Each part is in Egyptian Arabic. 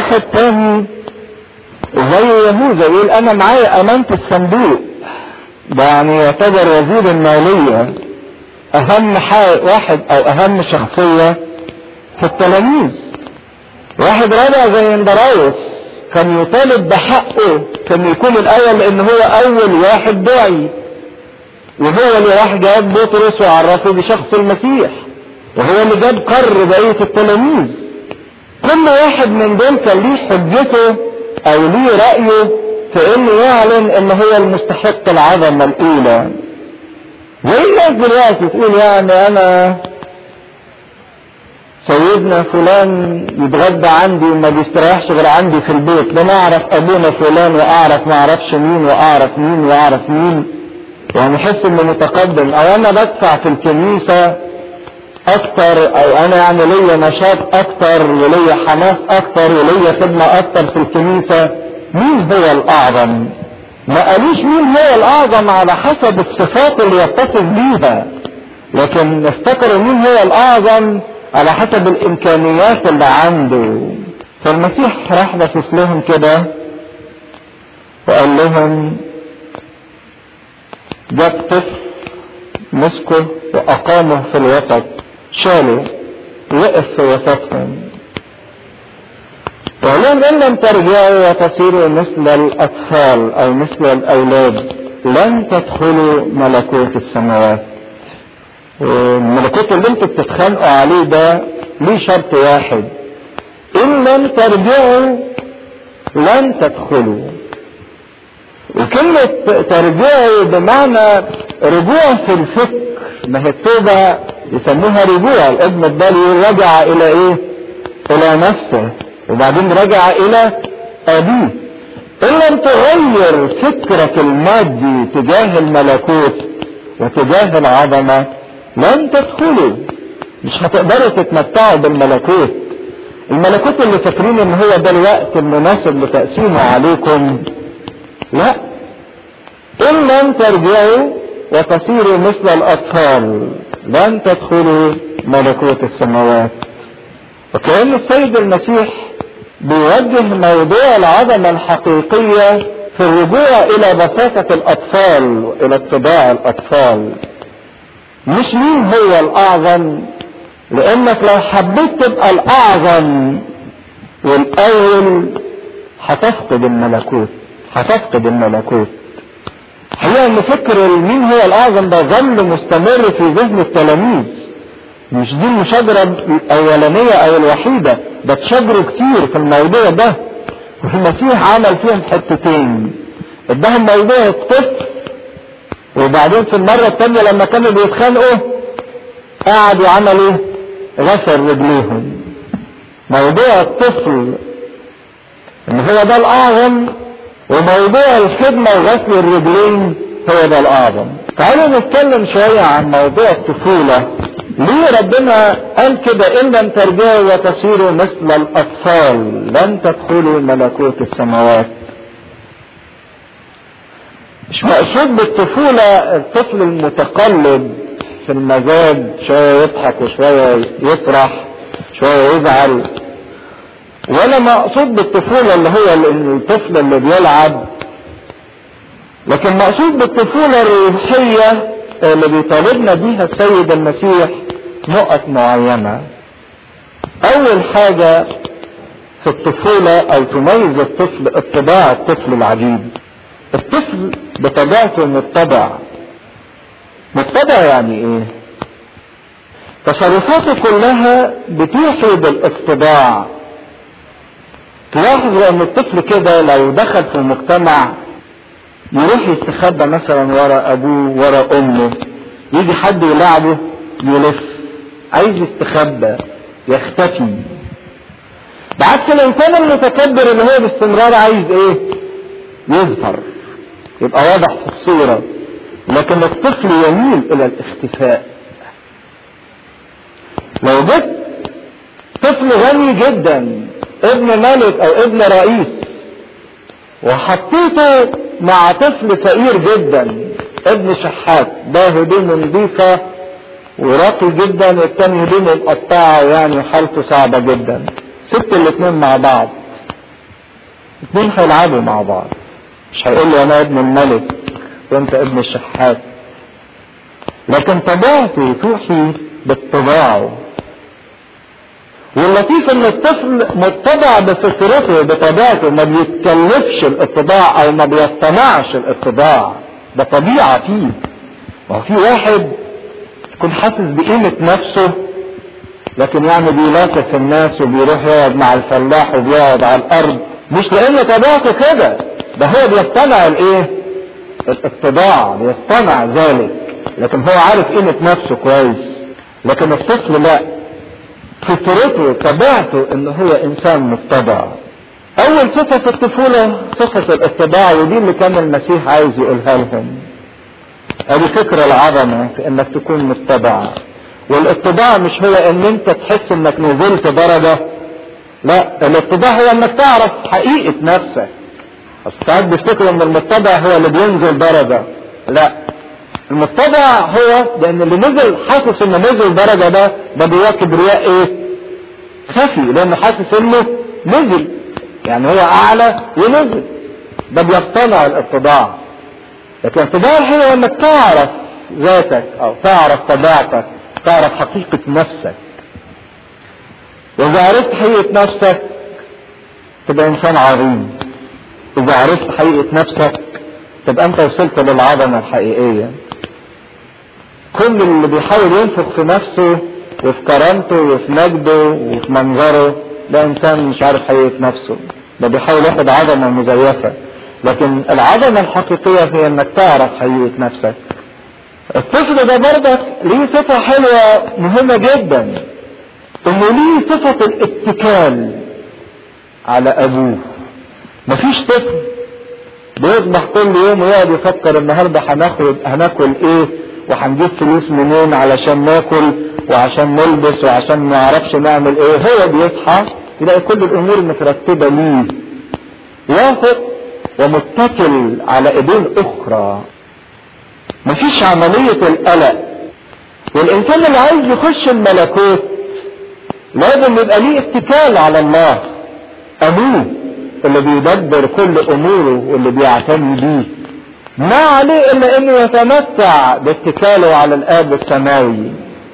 واحد تاني زي يهوذا يقول انا معايا امانة الصندوق ده يعني يعتبر وزير المالية اهم واحد او اهم شخصية في التلاميذ واحد رابع زي اندراوس كان يطالب بحقه كان يكون الاول لان هو اول واحد داعي وهو اللي راح جاب بطرس وعرفه بشخص المسيح وهو اللي جاب قر بقية التلاميذ كل واحد من دول كان ليه حجته او ليه رأيه في انه يعلن ان هو المستحق العظمة الاولى زي الناس دلوقتي تقول يعني انا سيدنا فلان يتغدى عندي وما بيستريحش غير عندي في البيت لا اعرف ابونا فلان واعرف ما اعرفش مين واعرف مين واعرف مين يعني احس انه متقدم او انا بدفع في الكنيسة اكتر او انا يعني ليا نشاط اكتر وليا حماس اكتر وليا خدمة اكتر في الكنيسة مين هو الاعظم ما قالوش مين هو الاعظم على حسب الصفات اللي يتصف بيها لكن افتكروا مين هو الاعظم على حسب الامكانيات اللي عنده فالمسيح راح باصص لهم كده وقال لهم جاب طفل مسكه واقامه في الوسط شاله وقف في وسطهم وقال ان لم ترجعوا وتصيروا مثل الاطفال او مثل الاولاد لن تدخلوا ملكوت السماوات الملكوت اللي انتوا بتتخانقوا عليه ده ليه شرط واحد ان لم ترجعوا لن تدخلوا وكلمة ترجعوا بمعنى رجوع في الفكر ما هي التوبة يسموها رجوع الابن الضال رجع الى ايه الى نفسه وبعدين رجع الى ابيه ان لم تغير فكرك المادي تجاه الملكوت وتجاه العظمة لن تدخلوا مش هتقدروا تتمتعوا بالملكوت الملكوت اللي فاكرين ان هو ده الوقت المناسب لتقسيمه عليكم لا ان لم ترجعوا وتصيروا مثل الاطفال لن تدخلوا ملكوت السماوات وكأن السيد المسيح بيوجه موضوع العظمة الحقيقية في الرجوع الى بساطة الاطفال والى اتباع الاطفال مش مين هو الاعظم لانك لو حبيت تبقى الاعظم والاول هتفقد الملكوت هتفقد الملكوت حقيقة ان فكر مين هو الاعظم ده ظل مستمر في ذهن التلاميذ مش دي المشاجرة الاولانية او الوحيدة ده اتشاجروا كتير في الموضوع ده وفي المسيح عمل فيهم حتتين اداهم موضوع الطفل وبعدين في المرة التانية لما كانوا بيتخانقوا قعدوا عملوا غسل رجليهم موضوع الطفل ان هو ده الاعظم وموضوع الخدمة وغسل الرجلين هو ده الاعظم تعالوا نتكلم شوية عن موضوع الطفولة ليه ربنا قال كده ان لم ترجعوا وتصيروا مثل الاطفال لن تدخلوا ملكوت السماوات مش مقصود بالطفولة الطفل المتقلب في المزاج شوية يضحك وشوية يفرح شوية يزعل ولا مقصود بالطفولة اللي هو الطفل اللي بيلعب لكن مقصود بالطفولة الروحية اللي بيطالبنا بيها السيد المسيح نقط معينة اول حاجة في الطفولة او تميز الطفل اتباع الطفل العجيب الطفل بطبيعته متبع متبع يعني ايه تصرفاته كلها بتوحي بالاتباع تلاحظ ان الطفل كده لو دخل في المجتمع يروح يستخبى مثلا ورا ابوه ورا امه يجي حد يلعبه يلف عايز يستخبى يختفي بعكس الانسان المتكبر اللي هو باستمرار عايز ايه يظهر يبقى واضح في الصورة لكن الطفل يميل الى الاختفاء لو جبت طفل غني جدا ابن ملك او ابن رئيس وحطيته مع طفل فقير جدا ابن شحات ده هدومه نظيفة وراقي جدا والتاني هدومه مقطعة يعني حالته صعبة جدا سبت الاتنين مع بعض اتنين هيلعبوا مع بعض مش هيقول له انا ابن الملك وانت ابن الشحات لكن طبيعته توحي باتباعه واللطيف ان الطفل متبع بفطرته بطبيعته ما بيتكلفش الاتباع او ما بيصطنعش الاتباع ده طبيعة فيه ما في واحد يكون حاسس بقيمة نفسه لكن يعني بيلاطف الناس وبيروح يقعد مع الفلاح وبيقعد على الارض مش لان طبيعته كده ده هو بيصطنع الايه الاتباع بيصطنع ذلك لكن هو عارف قيمة نفسه كويس لكن الطفل لا فطرته طبيعته ان هو انسان متبع اول صفة في الطفولة صفة الاتباع ودي اللي كان المسيح عايز يقولها لهم ادي فكرة العظمة في انك تكون متبع والاتباع مش هو ان انت تحس انك نزلت درجة لا الاتباع هو انك تعرف حقيقة نفسك اصل ساعات بيفتكروا ان المتبع هو اللي بينزل درجة لا المتبع هو لان اللي نزل حاسس انه نزل درجة ده ده جواه كبرياء ايه خفي لانه حاسس انه نزل يعني هو اعلى ونزل ده بيصطنع الاتباع لكن الاتباع هو انك تعرف ذاتك او تعرف طبيعتك تعرف حقيقة نفسك واذا عرفت حقيقة نفسك تبقى انسان عظيم اذا عرفت حقيقة نفسك تبقى انت وصلت للعظمة الحقيقية كل اللي بيحاول ينفخ في نفسه وفي كرامته وفي مجده وفي منظره ده انسان مش عارف حقيقة نفسه ده بيحاول ياخد عظمة مزيفة لكن العظمة الحقيقية هي انك تعرف حقيقة نفسك الطفل ده برضك ليه صفة حلوة مهمة جدا انه ليه صفة الاتكال على ابوه مفيش طفل بيصبح كل يوم ويقعد يفكر النهارده هناخد هناكل ايه وهنجيب فلوس منين علشان ناكل وعشان نلبس وعشان ما نعرفش نعمل ايه هو بيصحى يلاقي كل الامور مترتبه ليه واثق ومتكل على ايدين اخرى مفيش عملية القلق والانسان اللي عايز يخش الملكوت لازم يبقى ليه اتكال على الله ابوه اللي بيدبر كل اموره واللي بيعتني بيه ما عليه الا انه يتمتع باتكاله على الاب السماوي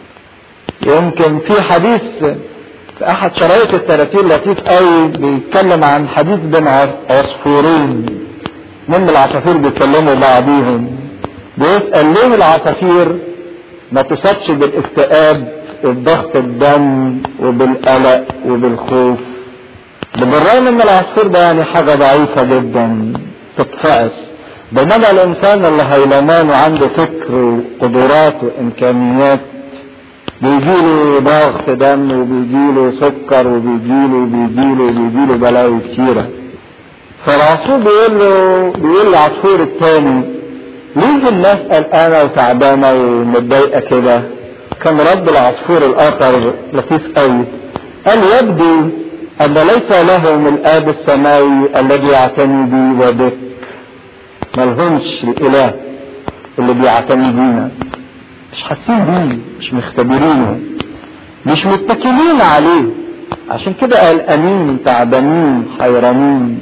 يمكن في حديث في احد شرايط الثلاثين لطيف قوي بيتكلم عن حديث بين عصفورين من العصافير بيتكلموا بعضيهم بيسأل ليه العصافير ما تصابش بالاكتئاب وبضغط الدم وبالقلق وبالخوف بالرغم ان العصفور ده يعني حاجة ضعيفة جدا تتفعس بينما الانسان اللي هيلمان وعنده فكر وقدرات وامكانيات بيجيله ضغط دم وبيجيله سكر وبيجيله وبيجيله وبيجيله بلاوي كتيرة فالعصفور بيقول له بيقول للعصفور التاني ليه الناس قلقانة وتعبانة ومتضايقة كده كان رد العصفور الاخر لطيف قوي قال يبدو ان ليس لهم الاب السماوي الذي يعتني بي وبك ملهمش الاله اللي بيعتني بينا مش حاسين بيه مش مختبرينه مش متكلين عليه عشان كده قلقانين تعبانين حيرانين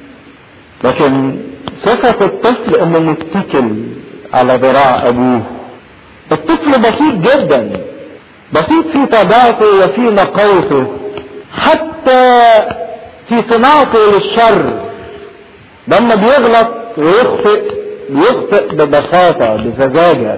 لكن صفة الطفل انه متكل على ذراع ابوه الطفل بسيط جدا بسيط في طبيعته وفي نقاوته حتى في صناعته للشر لما بيغلط ويخطئ بيخطئ ببساطة بسذاجة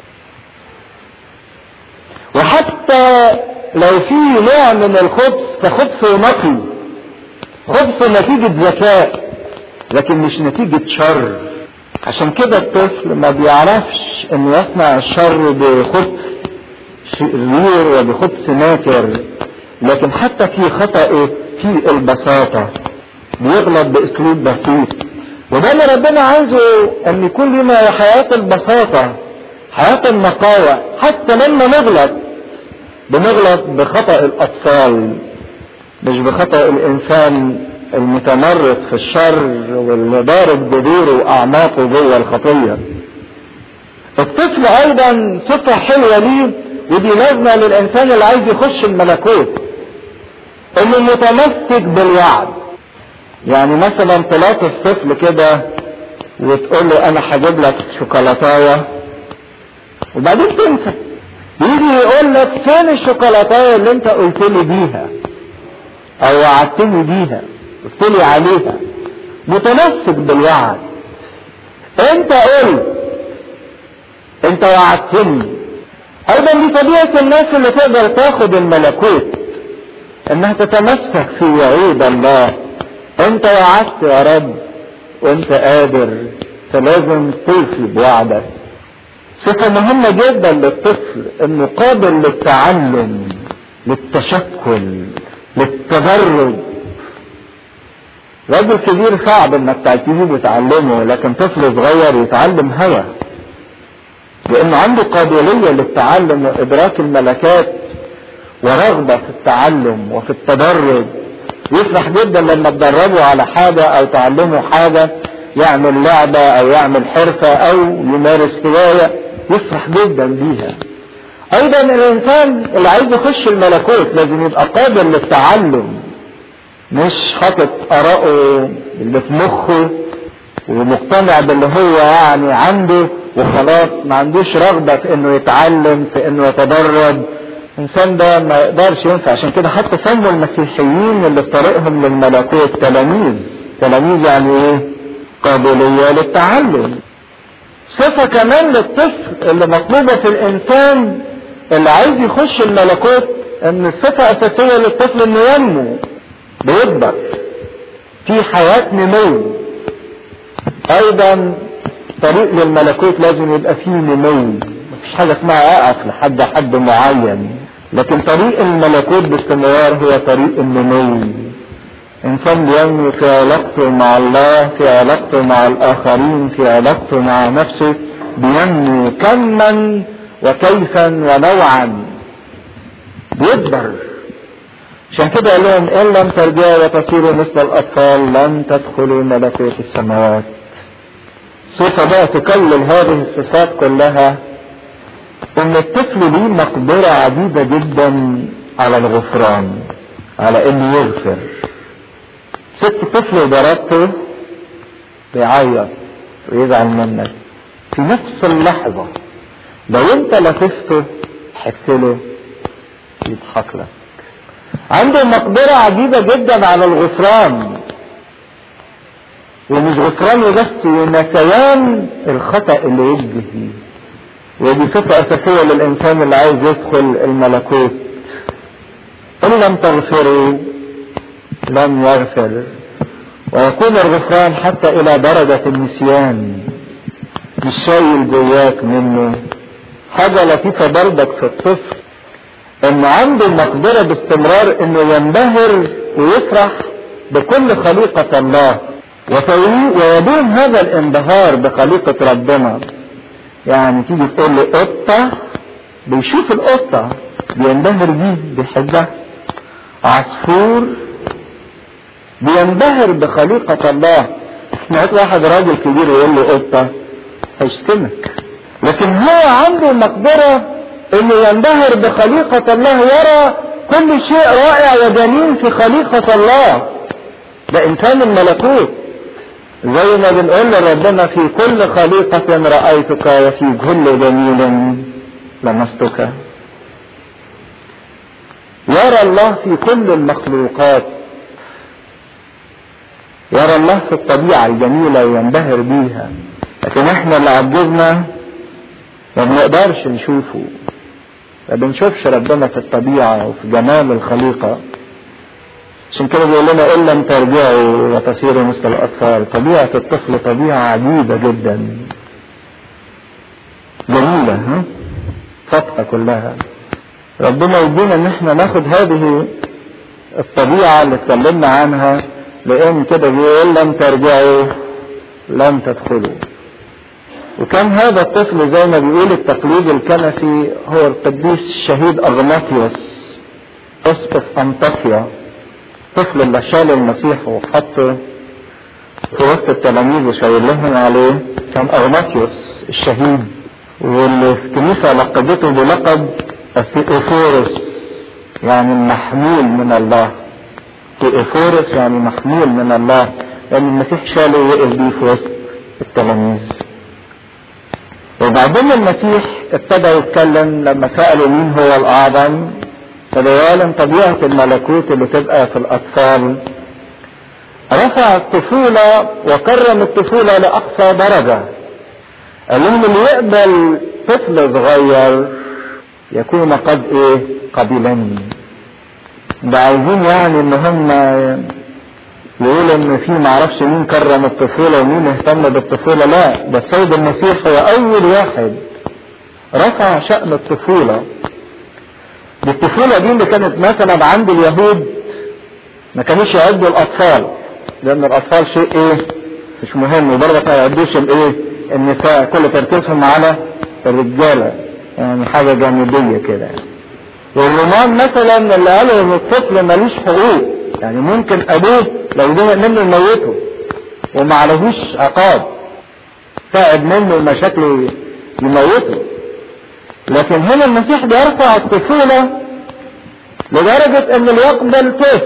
وحتى لو في نوع من الخبث فخبث نقي خبث نتيجة ذكاء لكن مش نتيجة شر عشان كده الطفل ما بيعرفش انه يصنع الشر بخبث شرير وبخبث ماكر لكن حتى في خطأه في البساطة بيغلط باسلوب بسيط وده اللي ربنا عايزه ان يكون لنا حياة البساطة حياة النقاوة حتى لما نغلط بنغلط بخطأ الاطفال مش بخطأ الانسان المتمرس في الشر واللي ضارب جذوره واعماقه جوه الخطيه. الطفل ايضا صفه حلوه ليه ودي لازمه للانسان اللي عايز يخش الملكوت. انه متمسك بالوعد. يعني مثلا تلاقي الطفل كده وتقول له انا هجيب لك شوكولاتايه وبعدين تنسى يجي يقول لك فين الشوكولاتايه اللي انت قلت لي بيها او وعدتني بيها قلت لي عليها متمسك بالوعد انت قلت انت وعدتني ايضا دي طبيعه الناس اللي تقدر تاخد الملكوت انها تتمسك في وعود الله انت وعدت يا رب وانت قادر فلازم توفي بوعدك صفة مهمة جدا للطفل انه قابل للتعلم للتشكل للتدرج راجل كبير صعب انك تجيبه وتعلمه لكن طفل صغير يتعلم هوى لانه عنده قابلية للتعلم وادراك الملكات ورغبة في التعلم وفي التدرج يفرح جدا لما تدربه على حاجة او تعلمه حاجة يعمل لعبة او يعمل حرفة او يمارس هواية يفرح جدا بيها ايضا الانسان اللي عايز يخش الملكوت لازم يبقى قابل للتعلم مش حاطط ارائه اللي في مخه ومقتنع باللي هو يعني عنده وخلاص ما عندوش رغبة في انه يتعلم في انه يتدرب الانسان ده ما يقدرش ينفع عشان كده حتى سموا المسيحيين اللي في طريقهم للملكوت تلاميذ تلاميذ يعني ايه قابلية للتعلم صفة كمان للطفل اللي مطلوبة في الانسان اللي عايز يخش الملكوت ان الصفة اساسية للطفل انه ينمو بيكبر في حياة نمو ايضا طريق للملكوت لازم يبقى فيه نمو مفيش حاجة اسمها اقف لحد حد معين لكن طريق الملكوت باستمرار هو طريق النمو انسان بينمو في علاقته مع الله في علاقته مع الاخرين في علاقته مع نفسه بينمو كما وكيفا ونوعا بيكبر عشان كده قال لهم ان لم ترجعوا وتصيروا مثل الاطفال لن تدخلوا ملكوت السماوات صفة بقى تكلل هذه الصفات كلها ان الطفل ليه مقدرة عديدة جدا على الغفران على انه يغفر ست طفل ضربته بيعيط ويزعل منك في نفس اللحظة لو انت لطفته حكتله يضحك لك عنده مقدرة عجيبة جدا على الغفران ومش غفران بس ونسيان الخطأ اللي وجه فيه ودي صفة أساسية للإنسان اللي عايز يدخل الملكوت إن لم تغفروا لم يغفر ويكون الغفران حتى إلى درجة النسيان مش شايل جواك منه حاجة لطيفة برضك في الطفل إن عنده مقدرة باستمرار إنه ينبهر ويفرح بكل خليقة الله ويدوم هذا الانبهار بخليقة ربنا يعني تيجي تقول لي قطة بيشوف القطة بينبهر بيه بيحبها عصفور بينبهر بخليقة الله سمعت واحد راجل كبير يقول له قطة هيشتمك لكن هو عنده مقدرة انه ينبهر بخليقة الله يرى كل شيء رائع وجميل في خليقة الله ده انسان الملكوت زي ما بنقول لربنا في كل خليقة رأيتك وفي كل جميل لمستك يرى الله في كل المخلوقات يرى الله في الطبيعة الجميلة وينبهر بيها لكن احنا اللي عجزنا ما بنقدرش نشوفه ما بنشوفش ربنا في الطبيعة وفي جمال الخليقة عشان كده بيقول لنا ان لم ترجعوا وتصيروا مثل الاطفال طبيعه الطفل طبيعه عجيبه جدا جميله ها فتحه كلها ربنا يدينا ان احنا ناخد هذه الطبيعه اللي اتكلمنا عنها لان كده بيقول لم ترجعوا لم تدخلوا وكان هذا الطفل زي ما بيقول التقليد الكنسي هو القديس الشهيد اغناطيوس اسقف انطاكيا الطفل اللي شال المسيح وحطه في وسط التلاميذ وشاور لهم عليه كان اغناطيوس الشهيد واللي الكنيسة لقبته بلقب أوفورس يعني المحمول من الله تيئفورس يعني محمول من الله لان المسيح شاله ووقف بيه في وسط التلاميذ وبعدين المسيح ابتدى يتكلم لما سألوا مين هو الأعظم فبيعلن طبيعة الملكوت اللي تبقى في الأطفال رفع الطفولة وكرم الطفولة لأقصى درجة قال لهم اللي يقبل طفل صغير يكون قد ايه قبلني ده عايزين يعني ان هم يقولوا ان في معرفش مين كرم الطفولة ومين اهتم بالطفولة لا ده السيد المسيح هو اول واحد رفع شأن الطفولة الطفولة دي اللي كانت مثلا عند اليهود ما كانوش يعدوا الاطفال لان الاطفال شيء ايه مش مهم وبرضه ما يعدوش الايه النساء كل تركيزهم على الرجالة يعني حاجة جانبية كده والرومان مثلا اللي قالوا ان الطفل ملوش حقوق يعني ممكن ابوه لو زهق منه يموته وما عليهوش عقاب تعب منه ومشاكله يموته لكن هنا المسيح بيرفع الطفولة لدرجة ان اللي يقبل طفل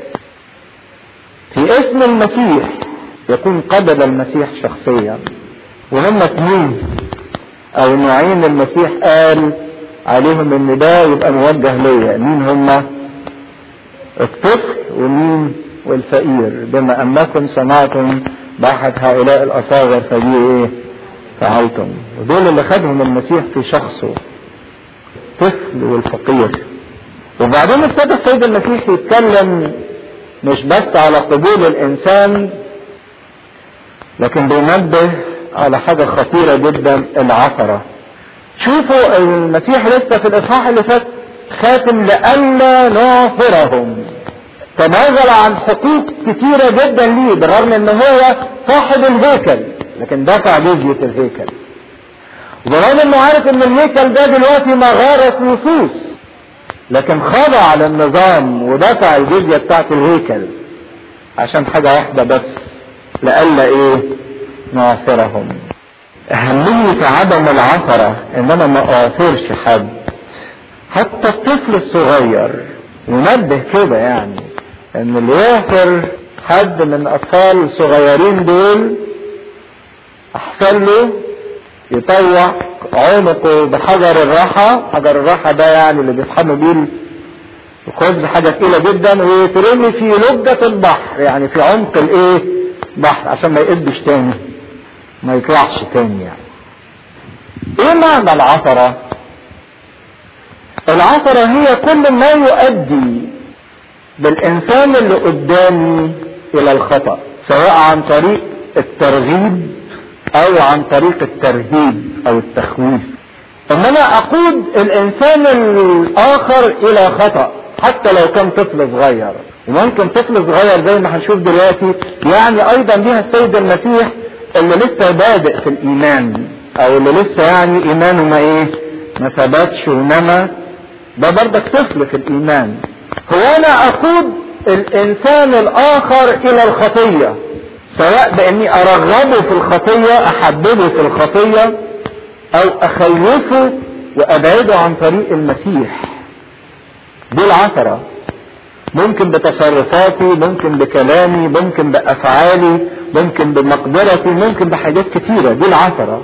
في اسم المسيح يكون قبل المسيح شخصيا وهم اثنين او نوعين المسيح قال عليهم ان ده يبقى موجه ليا مين هما الطفل ومين والفقير بما انكم سمعتم باحد هؤلاء الاصاغر فدي ايه فعلتم ودول اللي خدهم المسيح في شخصه الطفل والفقير وبعدين ابتدى السيد المسيح يتكلم مش بس على قبول الانسان لكن بينبه على حاجة خطيرة جدا العثرة شوفوا المسيح لسه في الاصحاح اللي فات خاتم لئلا نعثرهم تنازل عن حقوق كتيرة جدا ليه بالرغم ان هو صاحب الهيكل لكن دفع جزية الهيكل وبالرغم انه عارف ان الهيكل ده دلوقتي مغارة نصوص لكن خضع للنظام ودفع الجزية بتاعت الهيكل عشان حاجة واحدة بس لئلا ايه نعثرهم أهمية عدم العثرة إن أنا ما أعثرش حد حتى الطفل الصغير ينبه كده يعني إن اللي يعثر حد من الأطفال الصغيرين دول أحسن له يطوع عنقه بحجر الراحة حجر الراحة ده يعني اللي بيطحنوا بيه الخبز حاجة تقيلة جدا ويترمي في لجة البحر يعني في عمق الايه بحر عشان ما يقدش تاني ما يطلعش تاني يعني ايه معنى العثرة العثرة هي كل ما يؤدي بالانسان اللي قدامي الى الخطأ سواء عن طريق الترغيب او عن طريق الترهيب او التخويف ان انا اقود الانسان الاخر الى خطأ حتى لو كان طفل صغير وممكن طفل صغير زي ما هنشوف دلوقتي يعني ايضا بيها السيد المسيح اللي لسه بادئ في الايمان او اللي لسه يعني ايمانه ما ايه ما ثبتش ونما ده برضك طفل في الايمان هو انا اقود الانسان الاخر الى الخطية سواء باني ارغبه في الخطية احببه في الخطية او اخوفه وابعده عن طريق المسيح دي العثرة ممكن بتصرفاتي ممكن بكلامي ممكن بافعالي ممكن بمقدرتي ممكن بحاجات كتيرة دي العثرة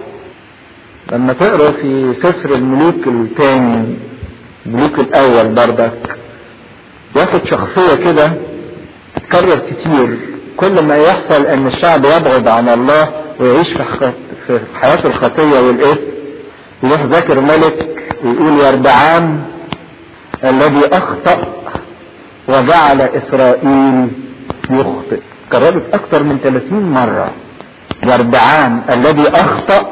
لما تقرا في سفر الملوك الثاني الملوك الاول بردك ياخد شخصية كده تتكرر كتير كل ما يحصل ان الشعب يبعد عن الله ويعيش في في حياة الخطية والاثم يروح ذاكر ملك ويقول يربعام الذي اخطأ وجعل اسرائيل يخطئ كررت اكثر من 30 مرة يربعام الذي اخطأ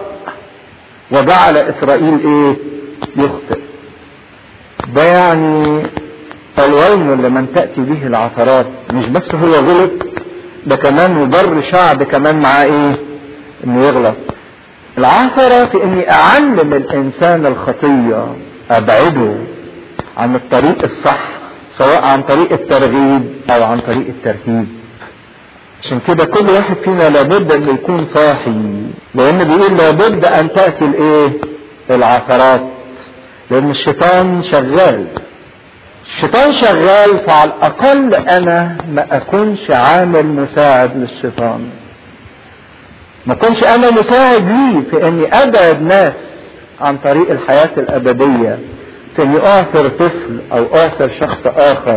وجعل اسرائيل ايه يخطئ ده يعني الوين لمن تأتي به العثرات مش بس هو غلط ده كمان وبر شعب كمان معاه ايه انه يغلط العثرة في اني اعلم الانسان الخطية ابعده عن الطريق الصح سواء عن طريق الترغيب او عن طريق الترهيب عشان كده كل واحد فينا لابد انه يكون صاحي لان بيقول لابد ان تأتي الايه العثرات لان الشيطان شغال الشيطان شغال فعلى الاقل انا ما اكونش عامل مساعد للشيطان ما اكونش انا مساعد ليه في اني ابعد ناس عن طريق الحياة الابدية في اني اعثر طفل او اعثر شخص اخر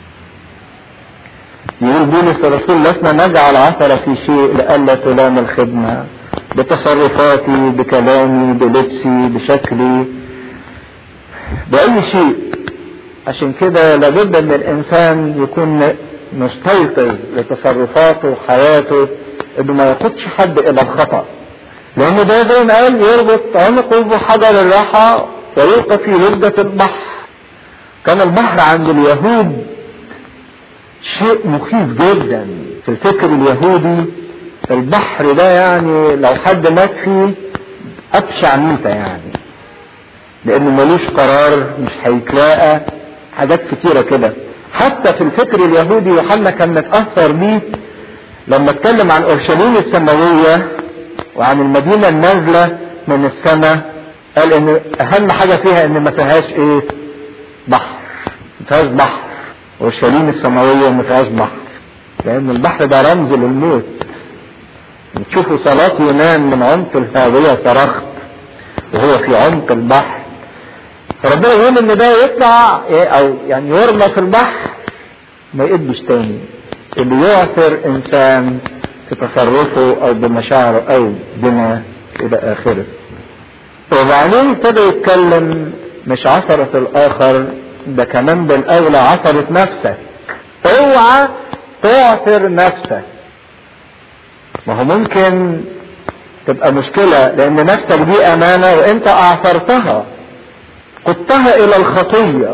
يقول بولس الرسول لسنا نجعل عثرة في شيء لئلا تلام الخدمة بتصرفاتي بكلامي بلبسي بشكلي بأي شيء عشان كده لابد ان الانسان يكون مستيقظ لتصرفاته وحياته انه ما يقودش حد الى الخطأ لان ده زي ما قال يربط عنقه بحجر الراحة ويلقى في لجة البحر كان البحر عند اليهود شيء مخيف جدا في الفكر اليهودي البحر ده يعني لو حد مات فيه ابشع ميتة يعني لانه ملوش قرار مش هيتلاقى حاجات كتيرة كده حتى في الفكر اليهودي يوحنا كان متأثر بيه لما اتكلم عن اورشليم السماوية وعن المدينة النازلة من السماء قال ان اهم حاجة فيها ان ما فيهاش ايه بحر ما فيهاش بحر اورشليم السماوية ما فيهاش بحر لان البحر ده رمز للموت تشوفوا صلاة يونان من عمق الهاوية صرخت وهو في عمق البحر فربنا يقول ان ده يطلع إيه او يعني يرمى في البحر ما يقدش تاني اللي يعثر انسان في تصرفه او بمشاعره او بما الى اخره وبعدين ابتدى يتكلم مش عثرة الاخر ده كمان بالاولى عثرة نفسك اوعى تعثر نفسك ما هو ممكن تبقى مشكلة لان نفسك دي امانة وانت اعثرتها قدتها الى الخطية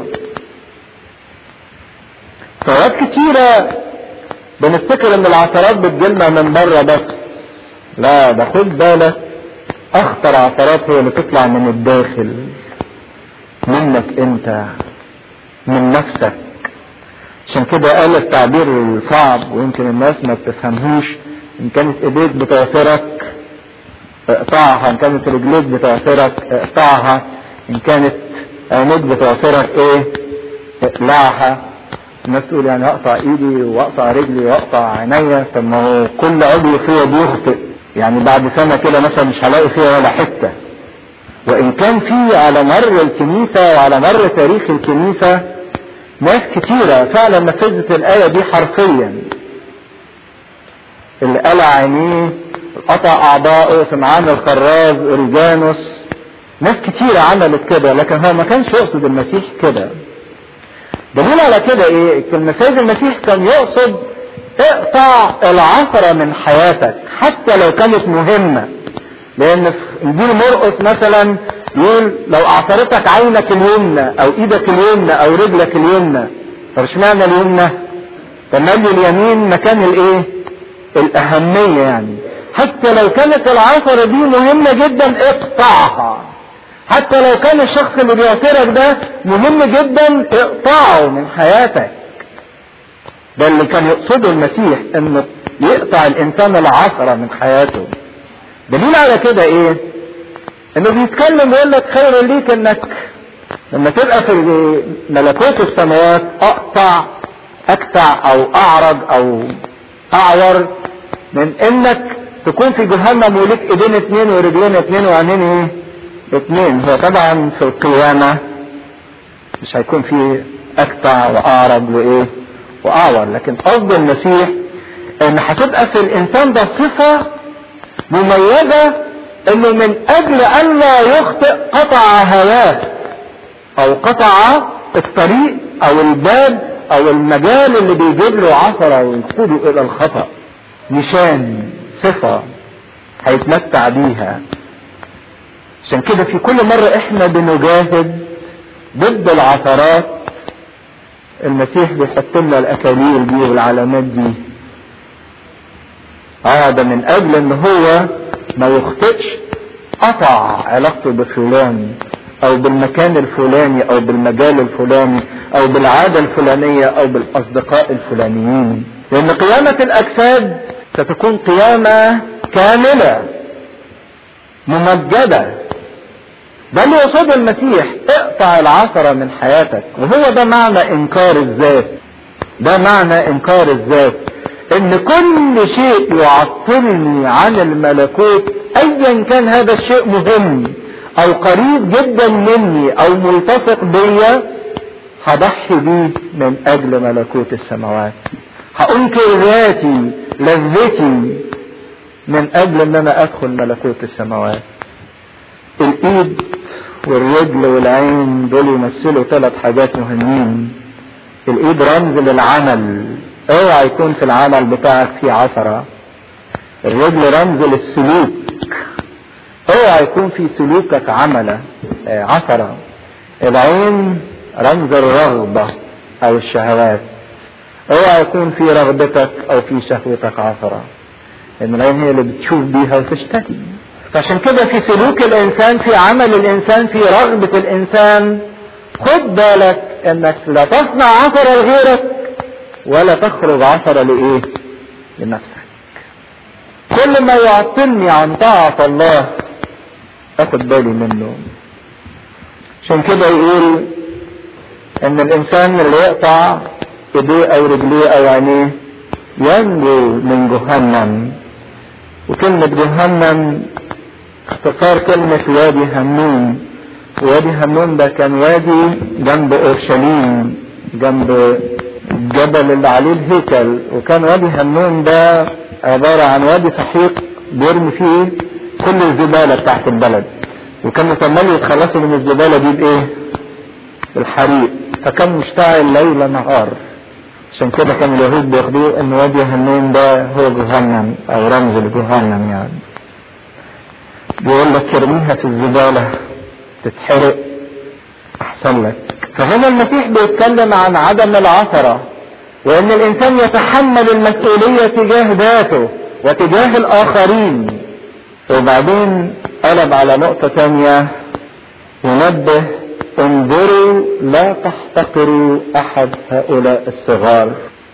فوقت كتيرة بنفتكر ان العثرات بتجيلنا من بره بس لا ده خد بالك اخطر عثرات هي اللي تطلع من الداخل منك انت من نفسك عشان كده قال التعبير الصعب ويمكن الناس ما بتفهمهوش ان كانت ايديك بتعثرك اقطعها ان كانت رجليك بتعثرك اقطعها ان كانت عينيك بتعثرك ايه اقلعها الناس تقول يعني اقطع ايدي واقطع رجلي واقطع عينيا طب ما هو كل عضو فيا بيخطئ يعني بعد سنة كده مثلا مش هلاقي فيها ولا حتة وان كان في على مر الكنيسة وعلى مر تاريخ الكنيسة ناس كتيرة فعلا نفذت الآية دي حرفيا اللي قلع عينيه قطع أعضائه سمعان الخراز أوريجانوس ناس كتيرة عملت كده لكن هو ما كانش يقصد المسيح كده دليل على كده ايه ان سيد المسيح كان يقصد اقطع العثرة من حياتك حتى لو كانت مهمة لان في انجيل مرقس مثلا يقول لو اعثرتك عينك اليمنى او ايدك اليمنى او رجلك اليمنى طب اشمعنى اليمنى تملي اليمين مكان الايه الاهمية يعني حتى لو كانت العثرة دي مهمة جدا اقطعها حتى لو كان الشخص اللي بيعترك ده مهم جدا اقطعه من حياتك ده اللي كان يقصده المسيح انه يقطع الانسان العثرة من حياته دليل على كده ايه انه بيتكلم ويقول لك خير ليك انك لما تبقى في ملكوت السماوات اقطع اقطع او اعرض او اعور من انك تكون في جهنم وليك ايدين اتنين ورجلين اتنين وعينين ايه اتنين هو طبعا في القيامة مش هيكون في اقطع واعرض وايه واعور لكن قصد المسيح ان هتبقى في الانسان ده صفة مميزة انه من اجل ان لا يخطئ قطع هواه او قطع الطريق او الباب او المجال اللي بيجيب له عثرة ويقوده الى الخطأ نشان صفة هيتمتع بيها عشان كده في كل مرة احنا بنجاهد ضد العثرات المسيح بيحط لنا الاكاليل دي والعلامات دي اه ده من اجل ان هو ما يخطئش قطع علاقته بفلان او بالمكان الفلاني او بالمجال الفلاني او بالعادة الفلانية او بالاصدقاء الفلانيين لان قيامة الاجساد ستكون قيامة كاملة ممجدة ده اللي يقصده المسيح اقطع العثرة من حياتك وهو ده معنى انكار الذات ده معنى انكار الذات ان كل شيء يعطلني عن الملكوت ايا كان هذا الشيء مهم او قريب جدا مني او ملتصق بيا هضحي بيه من اجل ملكوت السماوات هانكر ذاتي لذتي من اجل ان انا ادخل ملكوت السماوات الايد والرجل والعين دول يمثلوا ثلاث حاجات مهمين الايد رمز للعمل اوعى يكون في العمل بتاعك في عثرة الرجل رمز للسلوك اوعى يكون في سلوكك عملة عثرة العين رمز الرغبة او الشهوات اوعى يكون في رغبتك او في شهوتك عثرة ان العين هي اللي بتشوف بيها وتشتهي فعشان كده في سلوك الانسان في عمل الانسان في رغبة الانسان خد بالك انك لا تصنع عثرة لغيرك ولا تخرج عثرة لايه لنفسك كل ما يعطلني عن طاعة الله اخد بالي منه عشان كده يقول ان الانسان اللي يقطع ايديه او رجليه او عينيه ينجو من جهنم وكلمة جهنم اختصار كلمة وادي هموم وادي هموم ده كان وادي جنب اورشليم جنب الجبل اللي عليه الهيكل وكان وادي هموم ده عبارة عن وادي سحيق بيرمي فيه كل الزبالة بتاعت البلد وكانوا تملي يتخلصوا من الزبالة دي بايه بالحريق فكان مشتعل ليل نهار عشان كده كان اليهود بياخدوه ان وادي هموم ده هو جهنم او رمز لجهنم يعني بيقول لك ارميها في الزبالة تتحرق احسن لك فهنا المسيح بيتكلم عن عدم العثرة وان الانسان يتحمل المسؤولية تجاه ذاته وتجاه الاخرين وبعدين قلب على نقطة تانية ينبه انظروا لا تحتقروا احد هؤلاء الصغار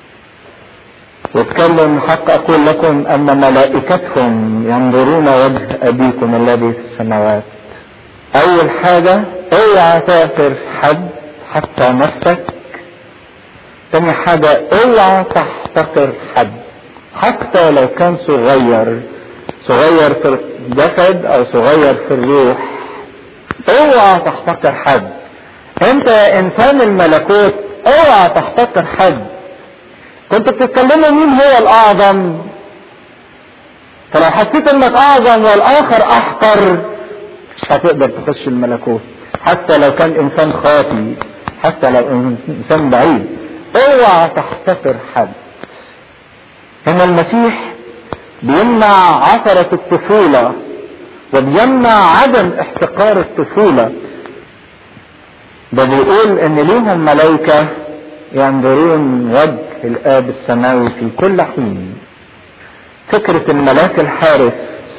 واتكلم حق اقول لكم ان ملائكتهم ينظرون وجه ابيكم الذي في السماوات اول حاجة اوعى تاثر في حد حتى نفسك تاني حاجة اوعى تحتقر حد حتى لو كان صغير صغير في الجسد او صغير في الروح اوعى تحتقر حد انت يا انسان الملكوت اوعى تحتقر حد كنت بتتكلموا مين هو الاعظم فلو حسيت انك اعظم والاخر احقر مش هتقدر تخش الملكوت حتى لو كان انسان خاطي حتى لو انسان بعيد اوعى تحتقر حد ان المسيح بيمنع عثرة الطفولة وبيمنع عدم احتقار الطفولة ده بيقول ان ليهم ملائكة ينظرون وجه الاب السماوي في كل حين فكرة الملاك الحارس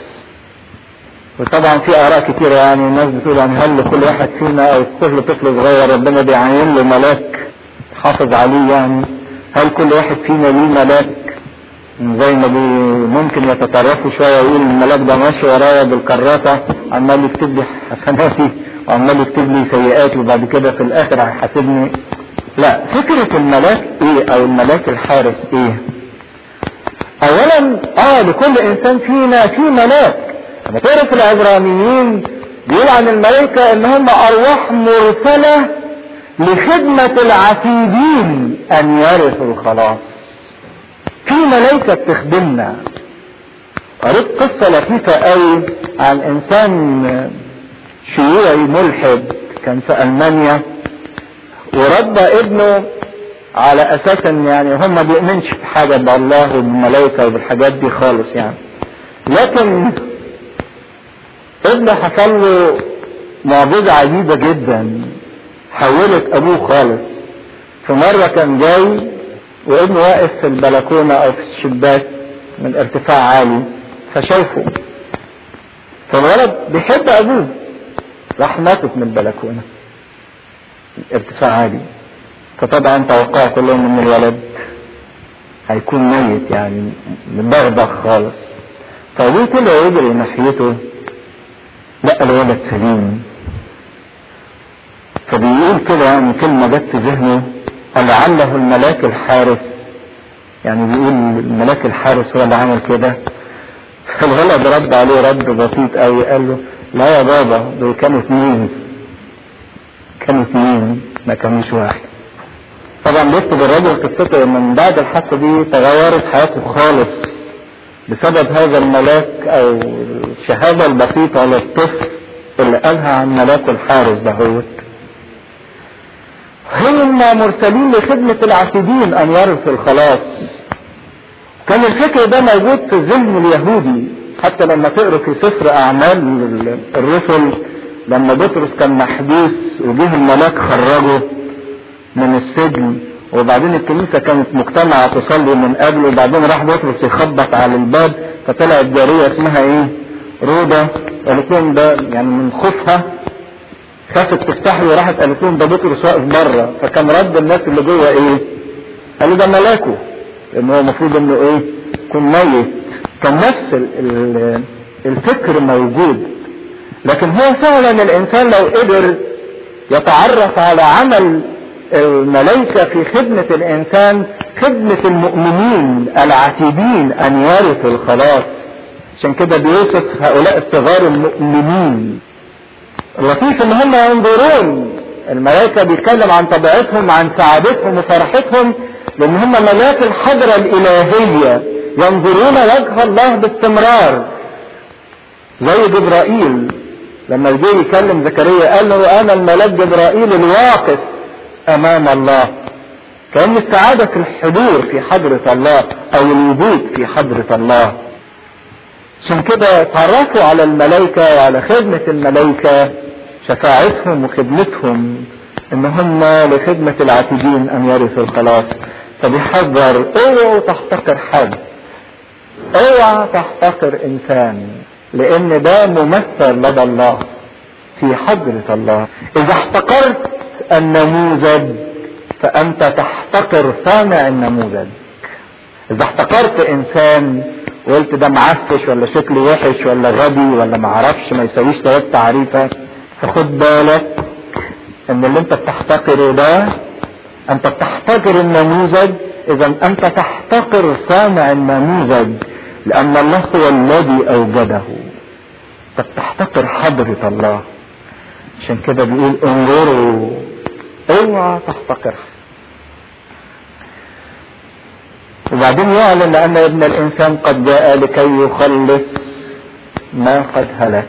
وطبعا في اراء كتيرة يعني الناس بتقول يعني هل لكل واحد فينا او كل طفل صغير ربنا بيعين له ملاك حافظ عليه يعني هل كل واحد فينا ليه ملاك زي ما بي ممكن يتطرفوا شوية ويقول الملاك ده ماشي ورايا بالكراسة عمال يكتب لي حسناتي وعمال يكتب لي سيئاتي وبعد كده في الاخر هيحاسبني لا فكرة الملاك ايه او الملاك الحارس ايه اولا اه لكل انسان فينا في ملاك لما تقرا في العبرانيين بيقول عن الملائكة ان هم ارواح مرسلة لخدمة العتيدين ان يرثوا الخلاص في ملائكة بتخدمنا قريت قصة لطيفة قوي عن انسان شيوعي ملحد كان في المانيا وربى ابنه على اساس ان يعني هم ما بيؤمنش في حاجه بالله وبالملائكه وبالحاجات دي خالص يعني لكن ابنه حصل له معجزه عجيبه جدا حولت ابوه خالص في مره كان جاي وابنه واقف في البلكونه او في الشباك من ارتفاع عالي فشايفه فالولد بيحب ابوه راح نطت من البلكونه ارتفاع عالي فطبعا توقع كلهم ان الولد هيكون ميت يعني مدغدغ خالص فابوه طلع يجري ناحيته لقى الولد سليم فبيقول كده يعني كلمة جت في ذهنه لعله الملاك الحارس يعني بيقول الملاك الحارس هو اللي عمل كده فالولد رد عليه رد بسيط قوي قال له لا يا بابا دول كانوا اثنين كانوا اثنين ما كانوش واحد طبعا بيكتب الراجل قصته ان من بعد الحادثه دي تغيرت حياته خالص بسبب هذا الملاك او الشهاده البسيطه للطفل اللي قالها عن ملاك الحارس دهوت هم مرسلين لخدمة العاتدين أن يرثوا الخلاص كان الفكر ده موجود في الذهن اليهودي حتى لما تقروا في سفر أعمال الرسل لما بطرس كان محبوس وجه الملاك خرجه من السجن وبعدين الكنيسة كانت مجتمعة تصلي من قبل وبعدين راح بطرس يخبط على الباب فطلعت جارية اسمها ايه؟ رودة قالت لهم ده يعني من خوفها خافت تفتح له وراحت قالت لهم ده بطرس واقف بره فكان رد الناس اللي جوه ايه؟ قالوا ده ملاكه لان هو المفروض انه ايه؟ يكون ميت كان نفس ال ال الفكر موجود لكن هو فعلا الانسان لو قدر يتعرف على عمل الملائكة في خدمة الإنسان خدمة المؤمنين العتيدين أن يرثوا الخلاص عشان كده بيوصف هؤلاء الصغار المؤمنين اللطيف ان هم ينظرون الملائكة بيتكلم عن طبيعتهم عن سعادتهم وفرحتهم لان هم ملاك الحضرة الالهية ينظرون وجه الله باستمرار زي جبرائيل لما جه يكلم زكريا قال له انا الملاك جبرائيل الواقف امام الله كان السعادة في الحضور في حضرة الله او الوجود في حضرة الله عشان كده تعرفوا على الملائكة وعلى خدمة الملائكة شفاعتهم وخدمتهم ان هم لخدمة العاتدين ان يرثوا الخلاص فبيحذر اوعوا تحتقر حد اوعى تحتقر انسان لان ده ممثل لدى الله في حضرة الله اذا احتقرت النموذج فانت تحتقر صانع النموذج اذا احتقرت انسان وقلت ده معفش ولا شكله وحش ولا غبي ولا معرفش ما يسويش ثلاث تعريفة فخد بالك ان اللي انت بتحتقره ده انت بتحتقر النموذج اذا انت تحتقر صانع النموذج لان الله هو الذي اوجده انت بتحتقر حضرة الله عشان كده بيقول انظروا اوعى تحتقر وبعدين يعلن ان ابن الانسان قد جاء لكي يخلص ما قد هلك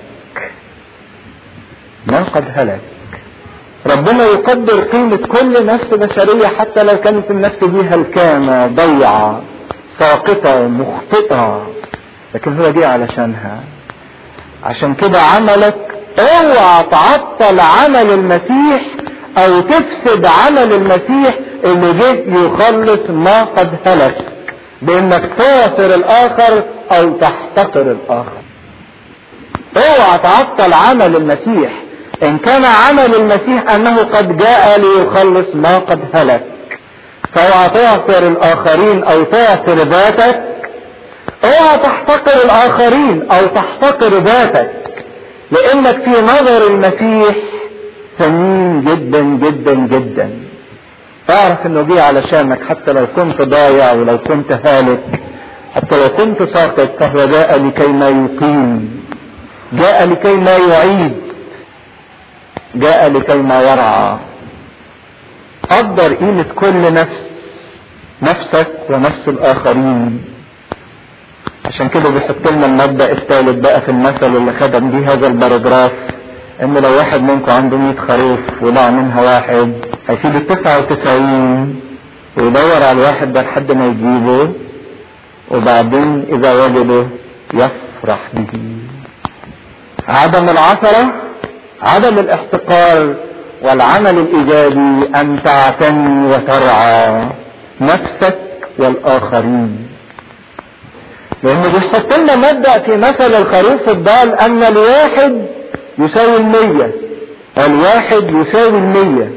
ما قد هلك ربنا يقدر قيمة كل نفس بشرية حتى لو كانت النفس دي هلكانة ضيعة ساقطة مخطئة لكن هو دي علشانها عشان كده عملك اوعى تعطل عمل المسيح او تفسد عمل المسيح اللي جه يخلص ما قد هلك بانك تعثر الاخر او تحتقر الاخر اوعى تعطل عمل المسيح ان كان عمل المسيح انه قد جاء ليخلص ما قد هلك فاوعى تعثر الاخرين او تعثر ذاتك اوعى تحتقر الاخرين او تحتقر ذاتك لانك في نظر المسيح ثمين جدا جدا جدا اعرف انه جه علشانك حتى لو كنت ضايع ولو كنت هالك حتى لو كنت ساقط فهو جاء لكي ما يقيم جاء لكي ما يعيد جاء لكي ما يرعى قدر قيمة كل نفس نفسك ونفس الآخرين عشان كده بيحط لنا المبدأ الثالث بقى في المثل اللي خدم بيه هذا الباراجراف ان لو واحد منكم عنده 100 خروف وضاع منها واحد هيسيب ال 99 ويدور على الواحد ده لحد ما يجيبه وبعدين اذا وجده يفرح به عدم العثرة عدم الاحتقار والعمل الايجابي ان تعتني وترعى نفسك والاخرين لانه بيحط لنا مبدأ في مثل الخروف الضال ان الواحد يساوي المية الواحد يساوي المية